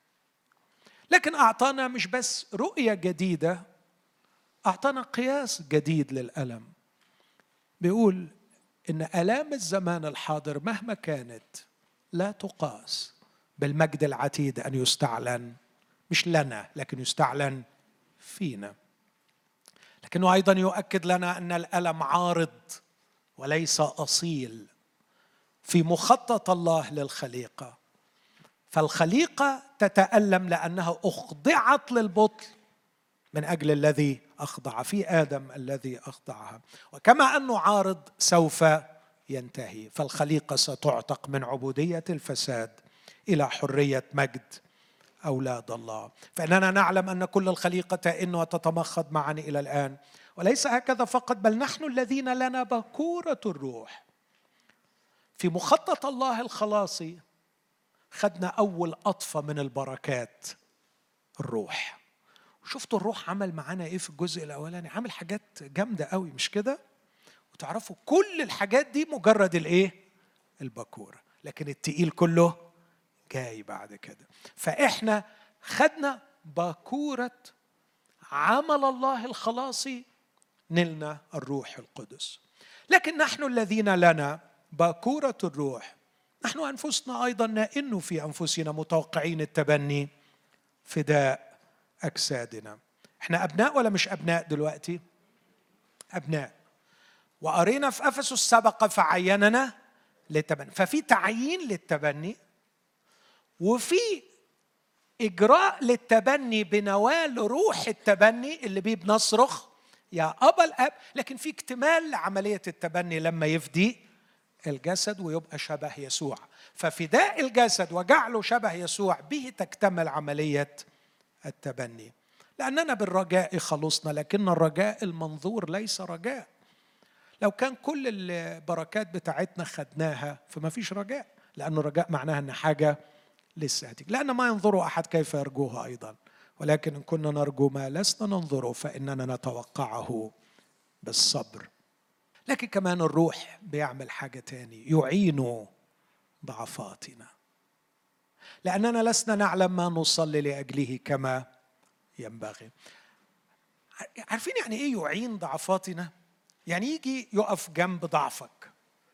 لكن اعطانا مش بس رؤيه جديده اعطانا قياس جديد للالم بيقول ان الام الزمان الحاضر مهما كانت لا تقاس بالمجد العتيد ان يستعلن مش لنا لكن يستعلن فينا لكنه ايضا يؤكد لنا ان الالم عارض وليس اصيل في مخطط الله للخليقه فالخليقه تتالم لانها اخضعت للبطل من اجل الذي اخضع في ادم الذي اخضعها وكما انه عارض سوف ينتهي فالخليقه ستعتق من عبوديه الفساد الى حريه مجد اولاد الله فاننا نعلم ان كل الخليقه تئن وتتمخض معا الى الان وليس هكذا فقط بل نحن الذين لنا بكوره الروح في مخطط الله الخلاصي خدنا أول قطفة من البركات الروح شفتوا الروح عمل معانا ايه في الجزء الاولاني عمل حاجات جامده قوي مش كده وتعرفوا كل الحاجات دي مجرد الايه البكوره لكن التقيل كله جاي بعد كده فاحنا خدنا باكوره عمل الله الخلاصي نلنا الروح القدس لكن نحن الذين لنا باكورة الروح نحن أنفسنا أيضا نئن في أنفسنا متوقعين التبني فداء أجسادنا احنا أبناء ولا مش أبناء دلوقتي أبناء وقرينا في أفسس سبق فعيننا للتبني ففي تعيين للتبني وفي إجراء للتبني بنوال روح التبني اللي بيه بنصرخ يا أبا الأب لكن في اكتمال لعملية التبني لما يفدي الجسد ويبقى شبه يسوع ففداء الجسد وجعله شبه يسوع به تكتمل عمليه التبني لاننا بالرجاء خلصنا لكن الرجاء المنظور ليس رجاء لو كان كل البركات بتاعتنا خدناها فما فيش رجاء لأن الرجاء معناها أن حاجة لسه هتيجي لأن ما ينظر أحد كيف يرجوها أيضا ولكن إن كنا نرجو ما لسنا ننظره فإننا نتوقعه بالصبر لكن كمان الروح بيعمل حاجة تاني يعين ضعفاتنا لأننا لسنا نعلم ما نصلي لأجله كما ينبغي عارفين يعني إيه يعين ضعفاتنا؟ يعني يجي يقف جنب ضعفك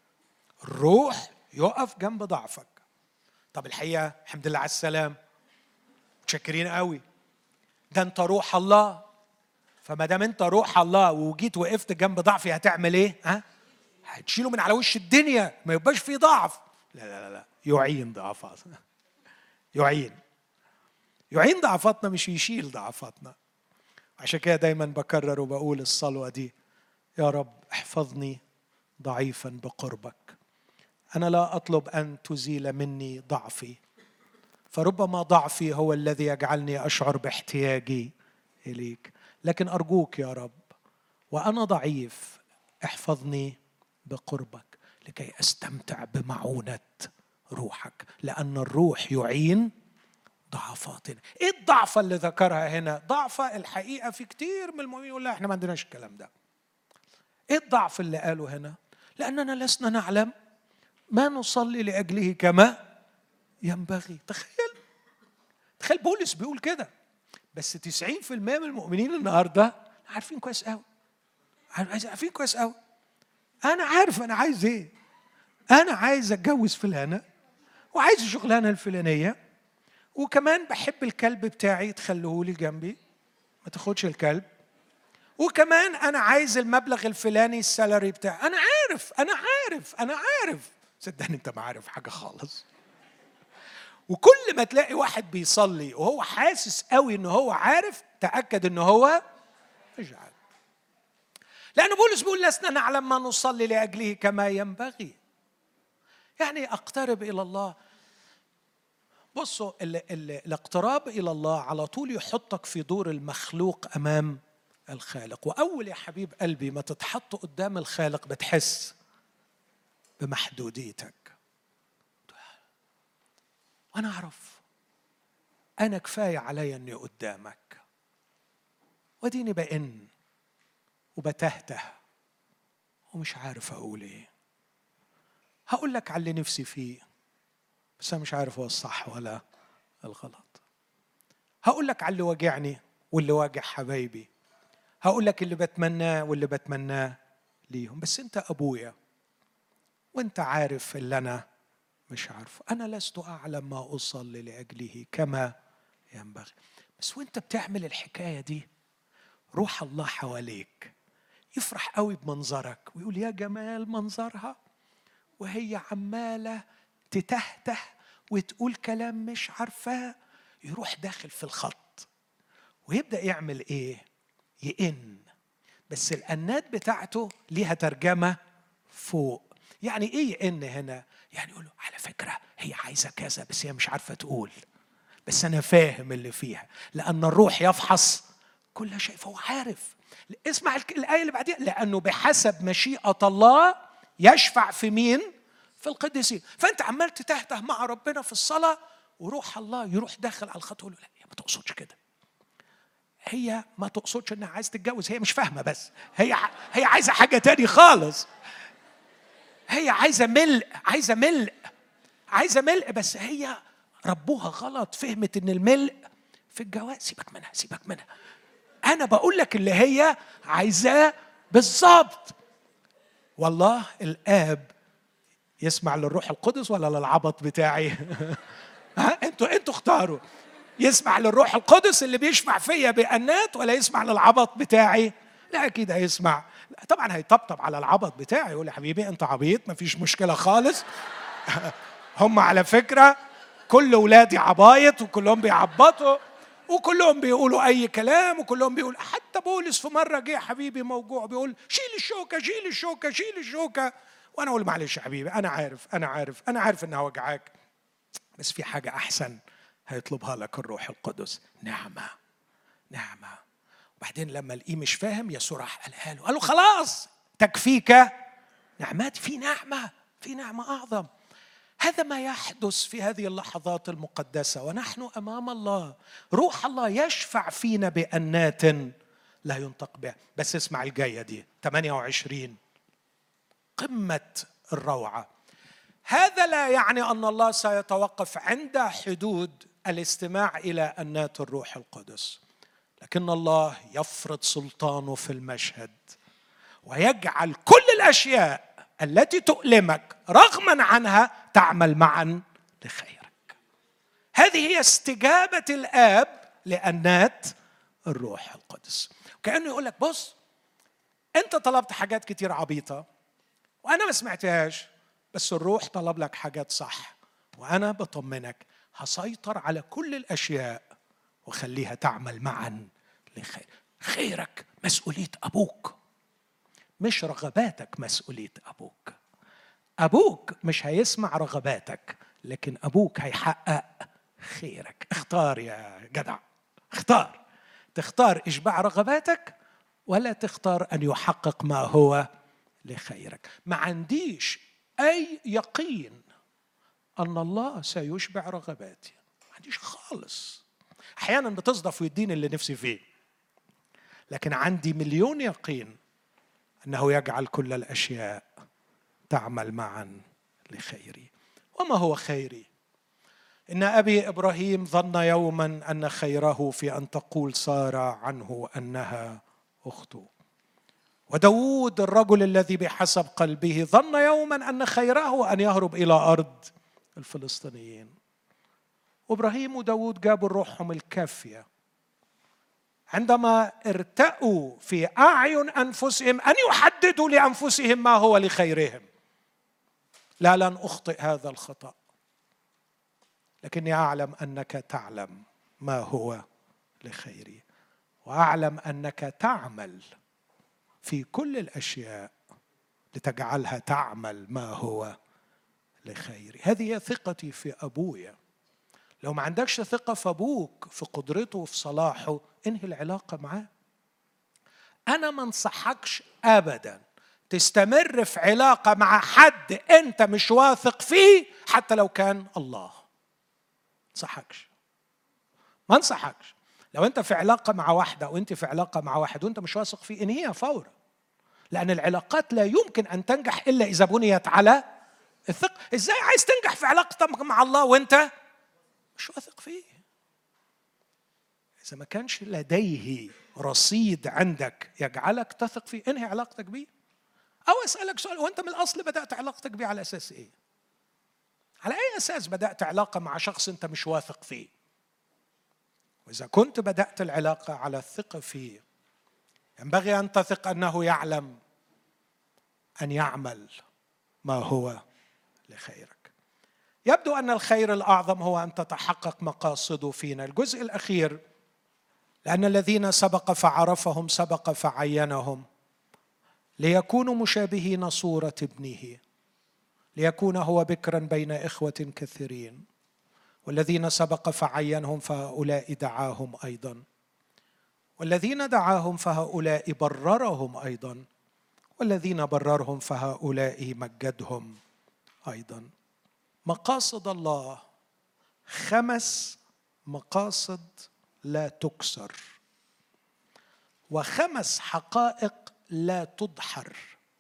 الروح يقف جنب ضعفك طب الحقيقة الحمد لله على السلام متشكرين قوي ده انت روح الله فما دام انت روح الله وجيت وقفت جنب ضعفي هتعمل ايه؟ ها؟ هتشيله من على وش الدنيا ما يبقاش فيه ضعف لا لا لا يعين ضعفاتنا يعين يعين ضعفاتنا مش يشيل ضعفاتنا عشان كده دايما بكرر وبقول الصلوه دي يا رب احفظني ضعيفا بقربك انا لا اطلب ان تزيل مني ضعفي فربما ضعفي هو الذي يجعلني اشعر باحتياجي اليك لكن ارجوك يا رب وانا ضعيف احفظني بقربك لكي استمتع بمعونه روحك لان الروح يعين ضعفاتنا ايه الضعفه اللي ذكرها هنا ضعفه الحقيقه في كتير من المؤمنين يقول لا احنا ما عندناش الكلام ده ايه الضعف اللي قاله هنا لاننا لسنا نعلم ما نصلي لاجله كما ينبغي تخيل تخيل بولس بيقول كده بس 90% من المؤمنين النهارده عارفين كويس قوي عارفين كويس قوي انا عارف انا عايز ايه انا عايز اتجوز فلانه وعايز الشغلانه الفلانيه وكمان بحب الكلب بتاعي تخليه لي جنبي ما تاخدش الكلب وكمان انا عايز المبلغ الفلاني السالري بتاعي انا عارف انا عارف انا عارف صدقني انت ما عارف حاجه خالص وكل ما تلاقي واحد بيصلي وهو حاسس قوي ان هو عارف تاكد ان هو مش عارف لأن بولس بيقول لسنا نعلم ما نصلي لأجله كما ينبغي يعني أقترب إلى الله بصوا ال ال الاقتراب إلى الله على طول يحطك في دور المخلوق أمام الخالق وأول يا حبيب قلبي ما تتحط قدام الخالق بتحس بمحدوديتك أنا أعرف أنا كفاية علي أني قدامك وديني بإن وبتهته ومش عارف اقول ايه هقول لك على اللي نفسي فيه بس انا مش عارف هو الصح ولا الغلط هقول لك على اللي واجعني واللي واجع حبايبي هقول لك اللي بتمناه واللي بتمناه ليهم بس انت ابويا وانت عارف اللي انا مش عارفه انا لست اعلم ما اصلي لاجله كما ينبغي بس وانت بتعمل الحكايه دي روح الله حواليك يفرح قوي بمنظرك ويقول يا جمال منظرها وهي عماله تتهته وتقول كلام مش عارفاه يروح داخل في الخط ويبدا يعمل ايه يئن بس الانات بتاعته ليها ترجمه فوق يعني ايه يئن هنا يعني يقول له على فكره هي عايزه كذا بس هي مش عارفه تقول بس انا فاهم اللي فيها لان الروح يفحص كل شيء فهو عارف اسمع الآية اللي بعديها لأنه بحسب مشيئة الله يشفع في مين؟ في القديسين فأنت عمال تتهته مع ربنا في الصلاة وروح الله يروح داخل على الخط يقول له لا هي ما تقصدش كده هي ما تقصدش انها عايزه تتجوز هي مش فاهمه بس هي هي عايزه حاجه تاني خالص هي عايزه ملء عايزه ملء عايزه ملء بس هي ربوها غلط فهمت ان الملء في الجواز سيبك منها سيبك منها انا بقول لك اللي هي عايزاه بالظبط والله الاب يسمع للروح القدس ولا للعبط بتاعي ها انتوا انتوا اختاروا يسمع للروح القدس اللي بيشفع فيا بأنات ولا يسمع للعبط بتاعي لا اكيد هيسمع طبعا هيطبطب على العبط بتاعي يقول يا حبيبي انت عبيط مفيش مشكله خالص هم على فكره كل ولادي عبايط وكلهم بيعبطوا وكلهم بيقولوا اي كلام وكلهم بيقول حتى بولس في مره جه حبيبي موجوع بيقول شيل الشوكه شيل الشوكه شيل الشوكه وانا اقول معلش يا حبيبي انا عارف انا عارف انا عارف انها وجعاك بس في حاجه احسن هيطلبها لك الروح القدس نعمه نعمه وبعدين لما الاقيه مش فاهم يسوع راح قالها له قال له خلاص تكفيك نعمات في نعمه في نعمه اعظم هذا ما يحدث في هذه اللحظات المقدسه ونحن امام الله روح الله يشفع فينا بانات لا ينطق بها بس اسمع الجايه دي 28 قمه الروعه هذا لا يعني ان الله سيتوقف عند حدود الاستماع الى انات الروح القدس لكن الله يفرض سلطانه في المشهد ويجعل كل الاشياء التي تؤلمك رغما عنها تعمل معا لخيرك هذه هي استجابة الآب لأنات الروح القدس كأنه يقول لك بص أنت طلبت حاجات كتير عبيطة وأنا ما سمعتهاش بس الروح طلب لك حاجات صح وأنا بطمنك هسيطر على كل الأشياء وخليها تعمل معا لخير خيرك مسؤولية أبوك مش رغباتك مسؤولية أبوك أبوك مش هيسمع رغباتك لكن أبوك هيحقق خيرك اختار يا جدع اختار تختار إشباع رغباتك ولا تختار أن يحقق ما هو لخيرك ما عنديش أي يقين أن الله سيشبع رغباتي ما عنديش خالص أحيانا بتصدف ويديني اللي نفسي فيه لكن عندي مليون يقين انه يجعل كل الاشياء تعمل معا لخيري وما هو خيري ان ابي ابراهيم ظن يوما ان خيره في ان تقول ساره عنه انها اخته وداود الرجل الذي بحسب قلبه ظن يوما ان خيره ان يهرب الى ارض الفلسطينيين وابراهيم وداود جابوا روحهم الكافيه عندما ارتأوا في أعين أنفسهم أن يحددوا لأنفسهم ما هو لخيرهم لا لن أخطئ هذا الخطأ لكني اعلم انك تعلم ما هو لخيري واعلم انك تعمل في كل الاشياء لتجعلها تعمل ما هو لخيري هذه هي ثقتي في ابويا لو ما عندكش ثقه في ابوك في قدرته وفي صلاحه انهي العلاقه معاه انا ما انصحكش ابدا تستمر في علاقه مع حد انت مش واثق فيه حتى لو كان الله انصحكش ما انصحكش لو انت في علاقه مع واحده وانت في علاقه مع واحد وانت مش واثق فيه انهيها فورا لان العلاقات لا يمكن ان تنجح الا اذا بنيت على الثقه ازاي عايز تنجح في علاقتك مع الله وانت مش واثق فيه اذا ما كانش لديه رصيد عندك يجعلك تثق فيه انهي علاقتك بيه او اسالك سؤال وانت من الاصل بدات علاقتك بيه على اساس ايه على اي اساس بدات علاقه مع شخص انت مش واثق فيه واذا كنت بدات العلاقه على الثقه فيه ينبغي ان تثق انه يعلم ان يعمل ما هو لخيرك يبدو ان الخير الاعظم هو ان تتحقق مقاصده فينا الجزء الاخير لان الذين سبق فعرفهم سبق فعينهم ليكونوا مشابهين صوره ابنه ليكون هو بكرا بين اخوه كثيرين والذين سبق فعينهم فهؤلاء دعاهم ايضا والذين دعاهم فهؤلاء بررهم ايضا والذين بررهم فهؤلاء مجدهم ايضا مقاصد الله خمس مقاصد لا تكسر وخمس حقائق لا تدحر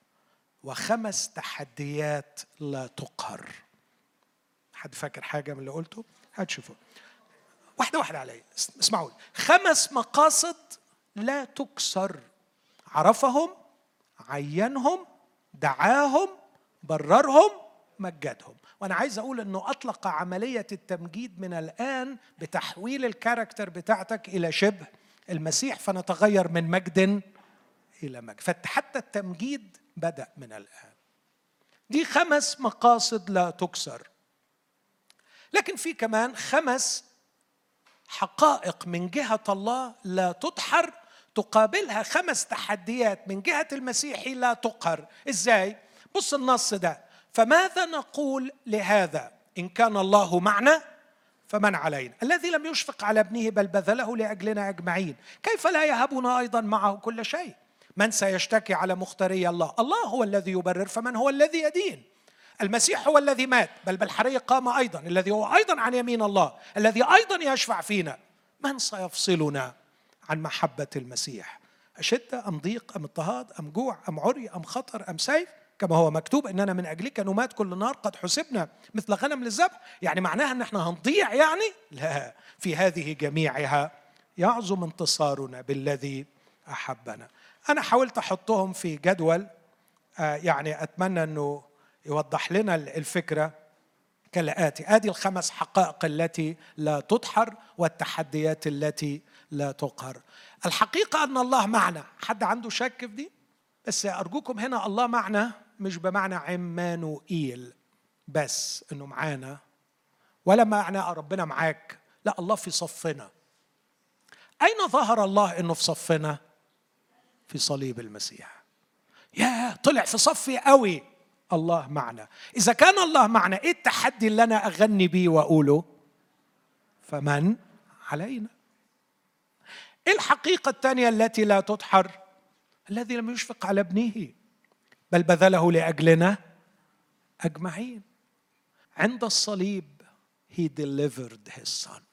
وخمس تحديات لا تقهر حد فاكر حاجه من اللي قلته هتشوفوا واحده واحده عليا اسمعوا خمس مقاصد لا تكسر عرفهم عينهم دعاهم بررهم مجدهم وانا عايز اقول انه اطلق عمليه التمجيد من الان بتحويل الكاركتر بتاعتك الى شبه المسيح فنتغير من مجد الى مجد فحتى التمجيد بدا من الان دي خمس مقاصد لا تكسر لكن في كمان خمس حقائق من جهه الله لا تدحر تقابلها خمس تحديات من جهه المسيحي لا تقهر ازاي بص النص ده فماذا نقول لهذا ان كان الله معنا فمن علينا الذي لم يشفق على ابنه بل بذله لاجلنا اجمعين كيف لا يهبنا ايضا معه كل شيء من سيشتكي على مختاري الله الله هو الذي يبرر فمن هو الذي يدين المسيح هو الذي مات بل بالحرية قام أيضا الذي هو أيضا عن يمين الله الذي أيضا يشفع فينا من سيفصلنا عن محبة المسيح أشدة أم ضيق أم اضطهاد أم جوع أم عري أم خطر أم سيف كما هو مكتوب اننا من اجلك نمات كل نار قد حسبنا مثل غنم للذبح يعني معناها ان احنا هنضيع يعني لا في هذه جميعها يعظم انتصارنا بالذي احبنا انا حاولت احطهم في جدول آه، يعني اتمنى انه يوضح لنا الفكره كالاتي ادي الخمس حقائق التي لا تدحر والتحديات التي لا تقهر الحقيقه ان الله معنا حد عنده شك في دي بس ارجوكم هنا الله معنا مش بمعنى عمانوئيل بس انه معانا ولا معنى ربنا معاك لا الله في صفنا اين ظهر الله انه في صفنا في صليب المسيح يا طلع في صفي قوي الله معنا اذا كان الله معنا ايه التحدي اللي انا اغني بيه واقوله فمن علينا ايه الحقيقه الثانيه التي لا تدحر الذي لم يشفق على ابنه بل بذله لاجلنا اجمعين عند الصليب he delivered his son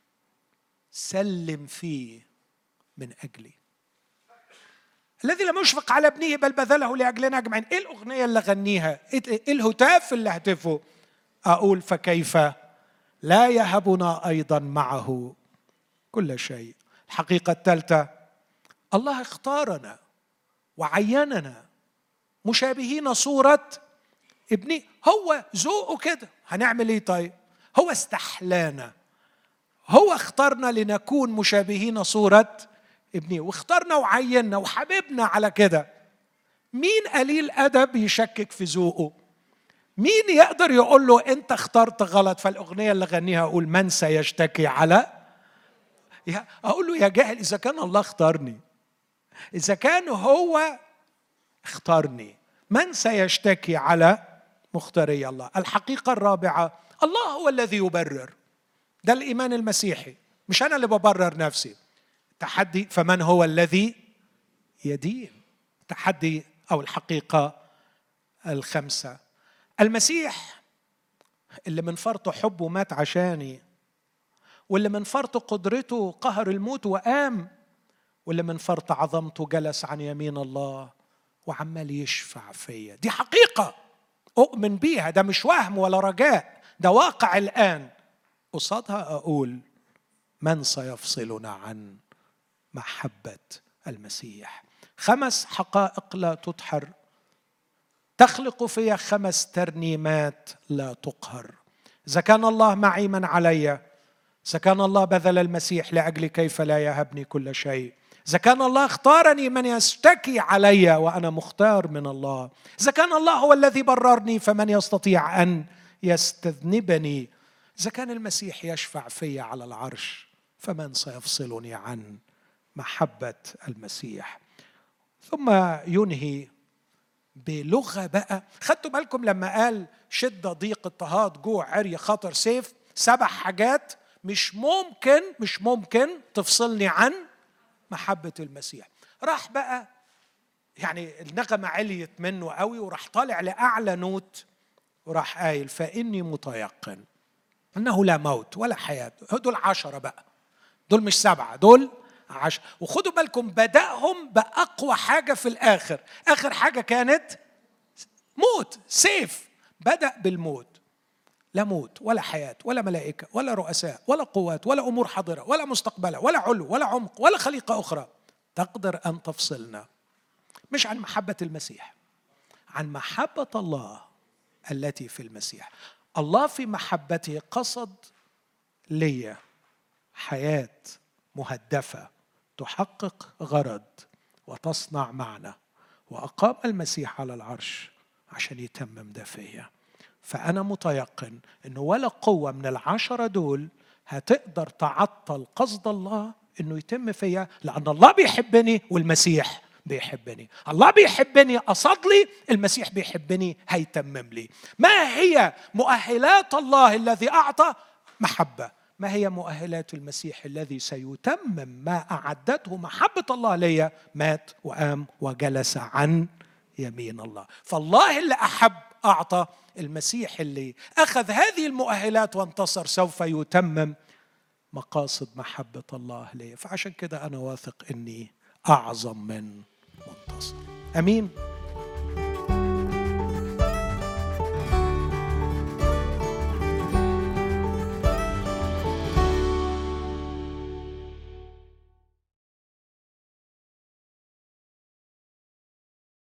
سلم فيه من اجلي الذي لم يشفق على ابنه بل بذله لاجلنا اجمعين ايه الاغنيه اللي غنيها ايه الهتاف اللي هتفه اقول فكيف لا يهبنا ايضا معه كل شيء الحقيقه الثالثه الله اختارنا وعيننا مشابهين صوره ابنه هو ذوقه كده هنعمل ايه طيب هو استحلانا هو اختارنا لنكون مشابهين صوره ابنه واخترنا وعيننا وحبيبنا على كده مين قليل ادب يشكك في ذوقه مين يقدر يقول له انت اخترت غلط فالاغنيه اللي غنيها اقول من سيشتكي على اقول له يا جاهل اذا كان الله اختارني اذا كان هو اختارني من سيشتكي على مختاري الله الحقيقه الرابعه الله هو الذي يبرر ده الايمان المسيحي مش انا اللي ببرر نفسي تحدي فمن هو الذي يدين تحدي او الحقيقه الخمسه المسيح اللي من فرط حبه مات عشاني واللي من فرط قدرته قهر الموت وقام واللي من فرط عظمته جلس عن يمين الله وعمال يشفع فيا دي حقيقة أؤمن بيها ده مش وهم ولا رجاء ده واقع الآن قصادها أقول من سيفصلنا عن محبة المسيح خمس حقائق لا تدحر تخلق في خمس ترنيمات لا تقهر إذا كان الله معي من علي إذا كان الله بذل المسيح لأجل كيف لا يهبني كل شيء إذا كان الله اختارني من يشتكي علي وأنا مختار من الله إذا كان الله هو الذي بررني فمن يستطيع أن يستذنبني إذا كان المسيح يشفع في على العرش فمن سيفصلني عن محبة المسيح ثم ينهي بلغة بقى خدتوا بالكم لما قال شدة ضيق اضطهاد جوع عري خطر سيف سبع حاجات مش ممكن مش ممكن تفصلني عن محبة المسيح راح بقى يعني النغمة عليت منه قوي وراح طالع لأعلى نوت وراح قايل فإني متيقن أنه لا موت ولا حياة دول عشرة بقى دول مش سبعة دول عشرة وخدوا بالكم بدأهم بأقوى حاجة في الآخر آخر حاجة كانت موت سيف بدأ بالموت لا موت ولا حياة ولا ملائكة ولا رؤساء ولا قوات ولا أمور حاضرة ولا مستقبلة ولا علو ولا عمق ولا خليقة أخرى تقدر أن تفصلنا مش عن محبة المسيح عن محبة الله التي في المسيح الله في محبته قصد لي حياة مهدفة تحقق غرض وتصنع معنى وأقام المسيح على العرش عشان يتمم ده فيا فأنا متيقن أنه ولا قوة من العشرة دول هتقدر تعطل قصد الله أنه يتم فيا لأن الله بيحبني والمسيح بيحبني الله بيحبني قصد لي المسيح بيحبني هيتمم لي ما هي مؤهلات الله الذي أعطى محبة ما هي مؤهلات المسيح الذي سيتمم ما أعدته محبة الله لي مات وقام وجلس عن يمين الله فالله اللي أحب أعطى المسيح اللي أخذ هذه المؤهلات وانتصر سوف يتمم مقاصد محبة الله لي فعشان كده أنا واثق أني أعظم من منتصر أمين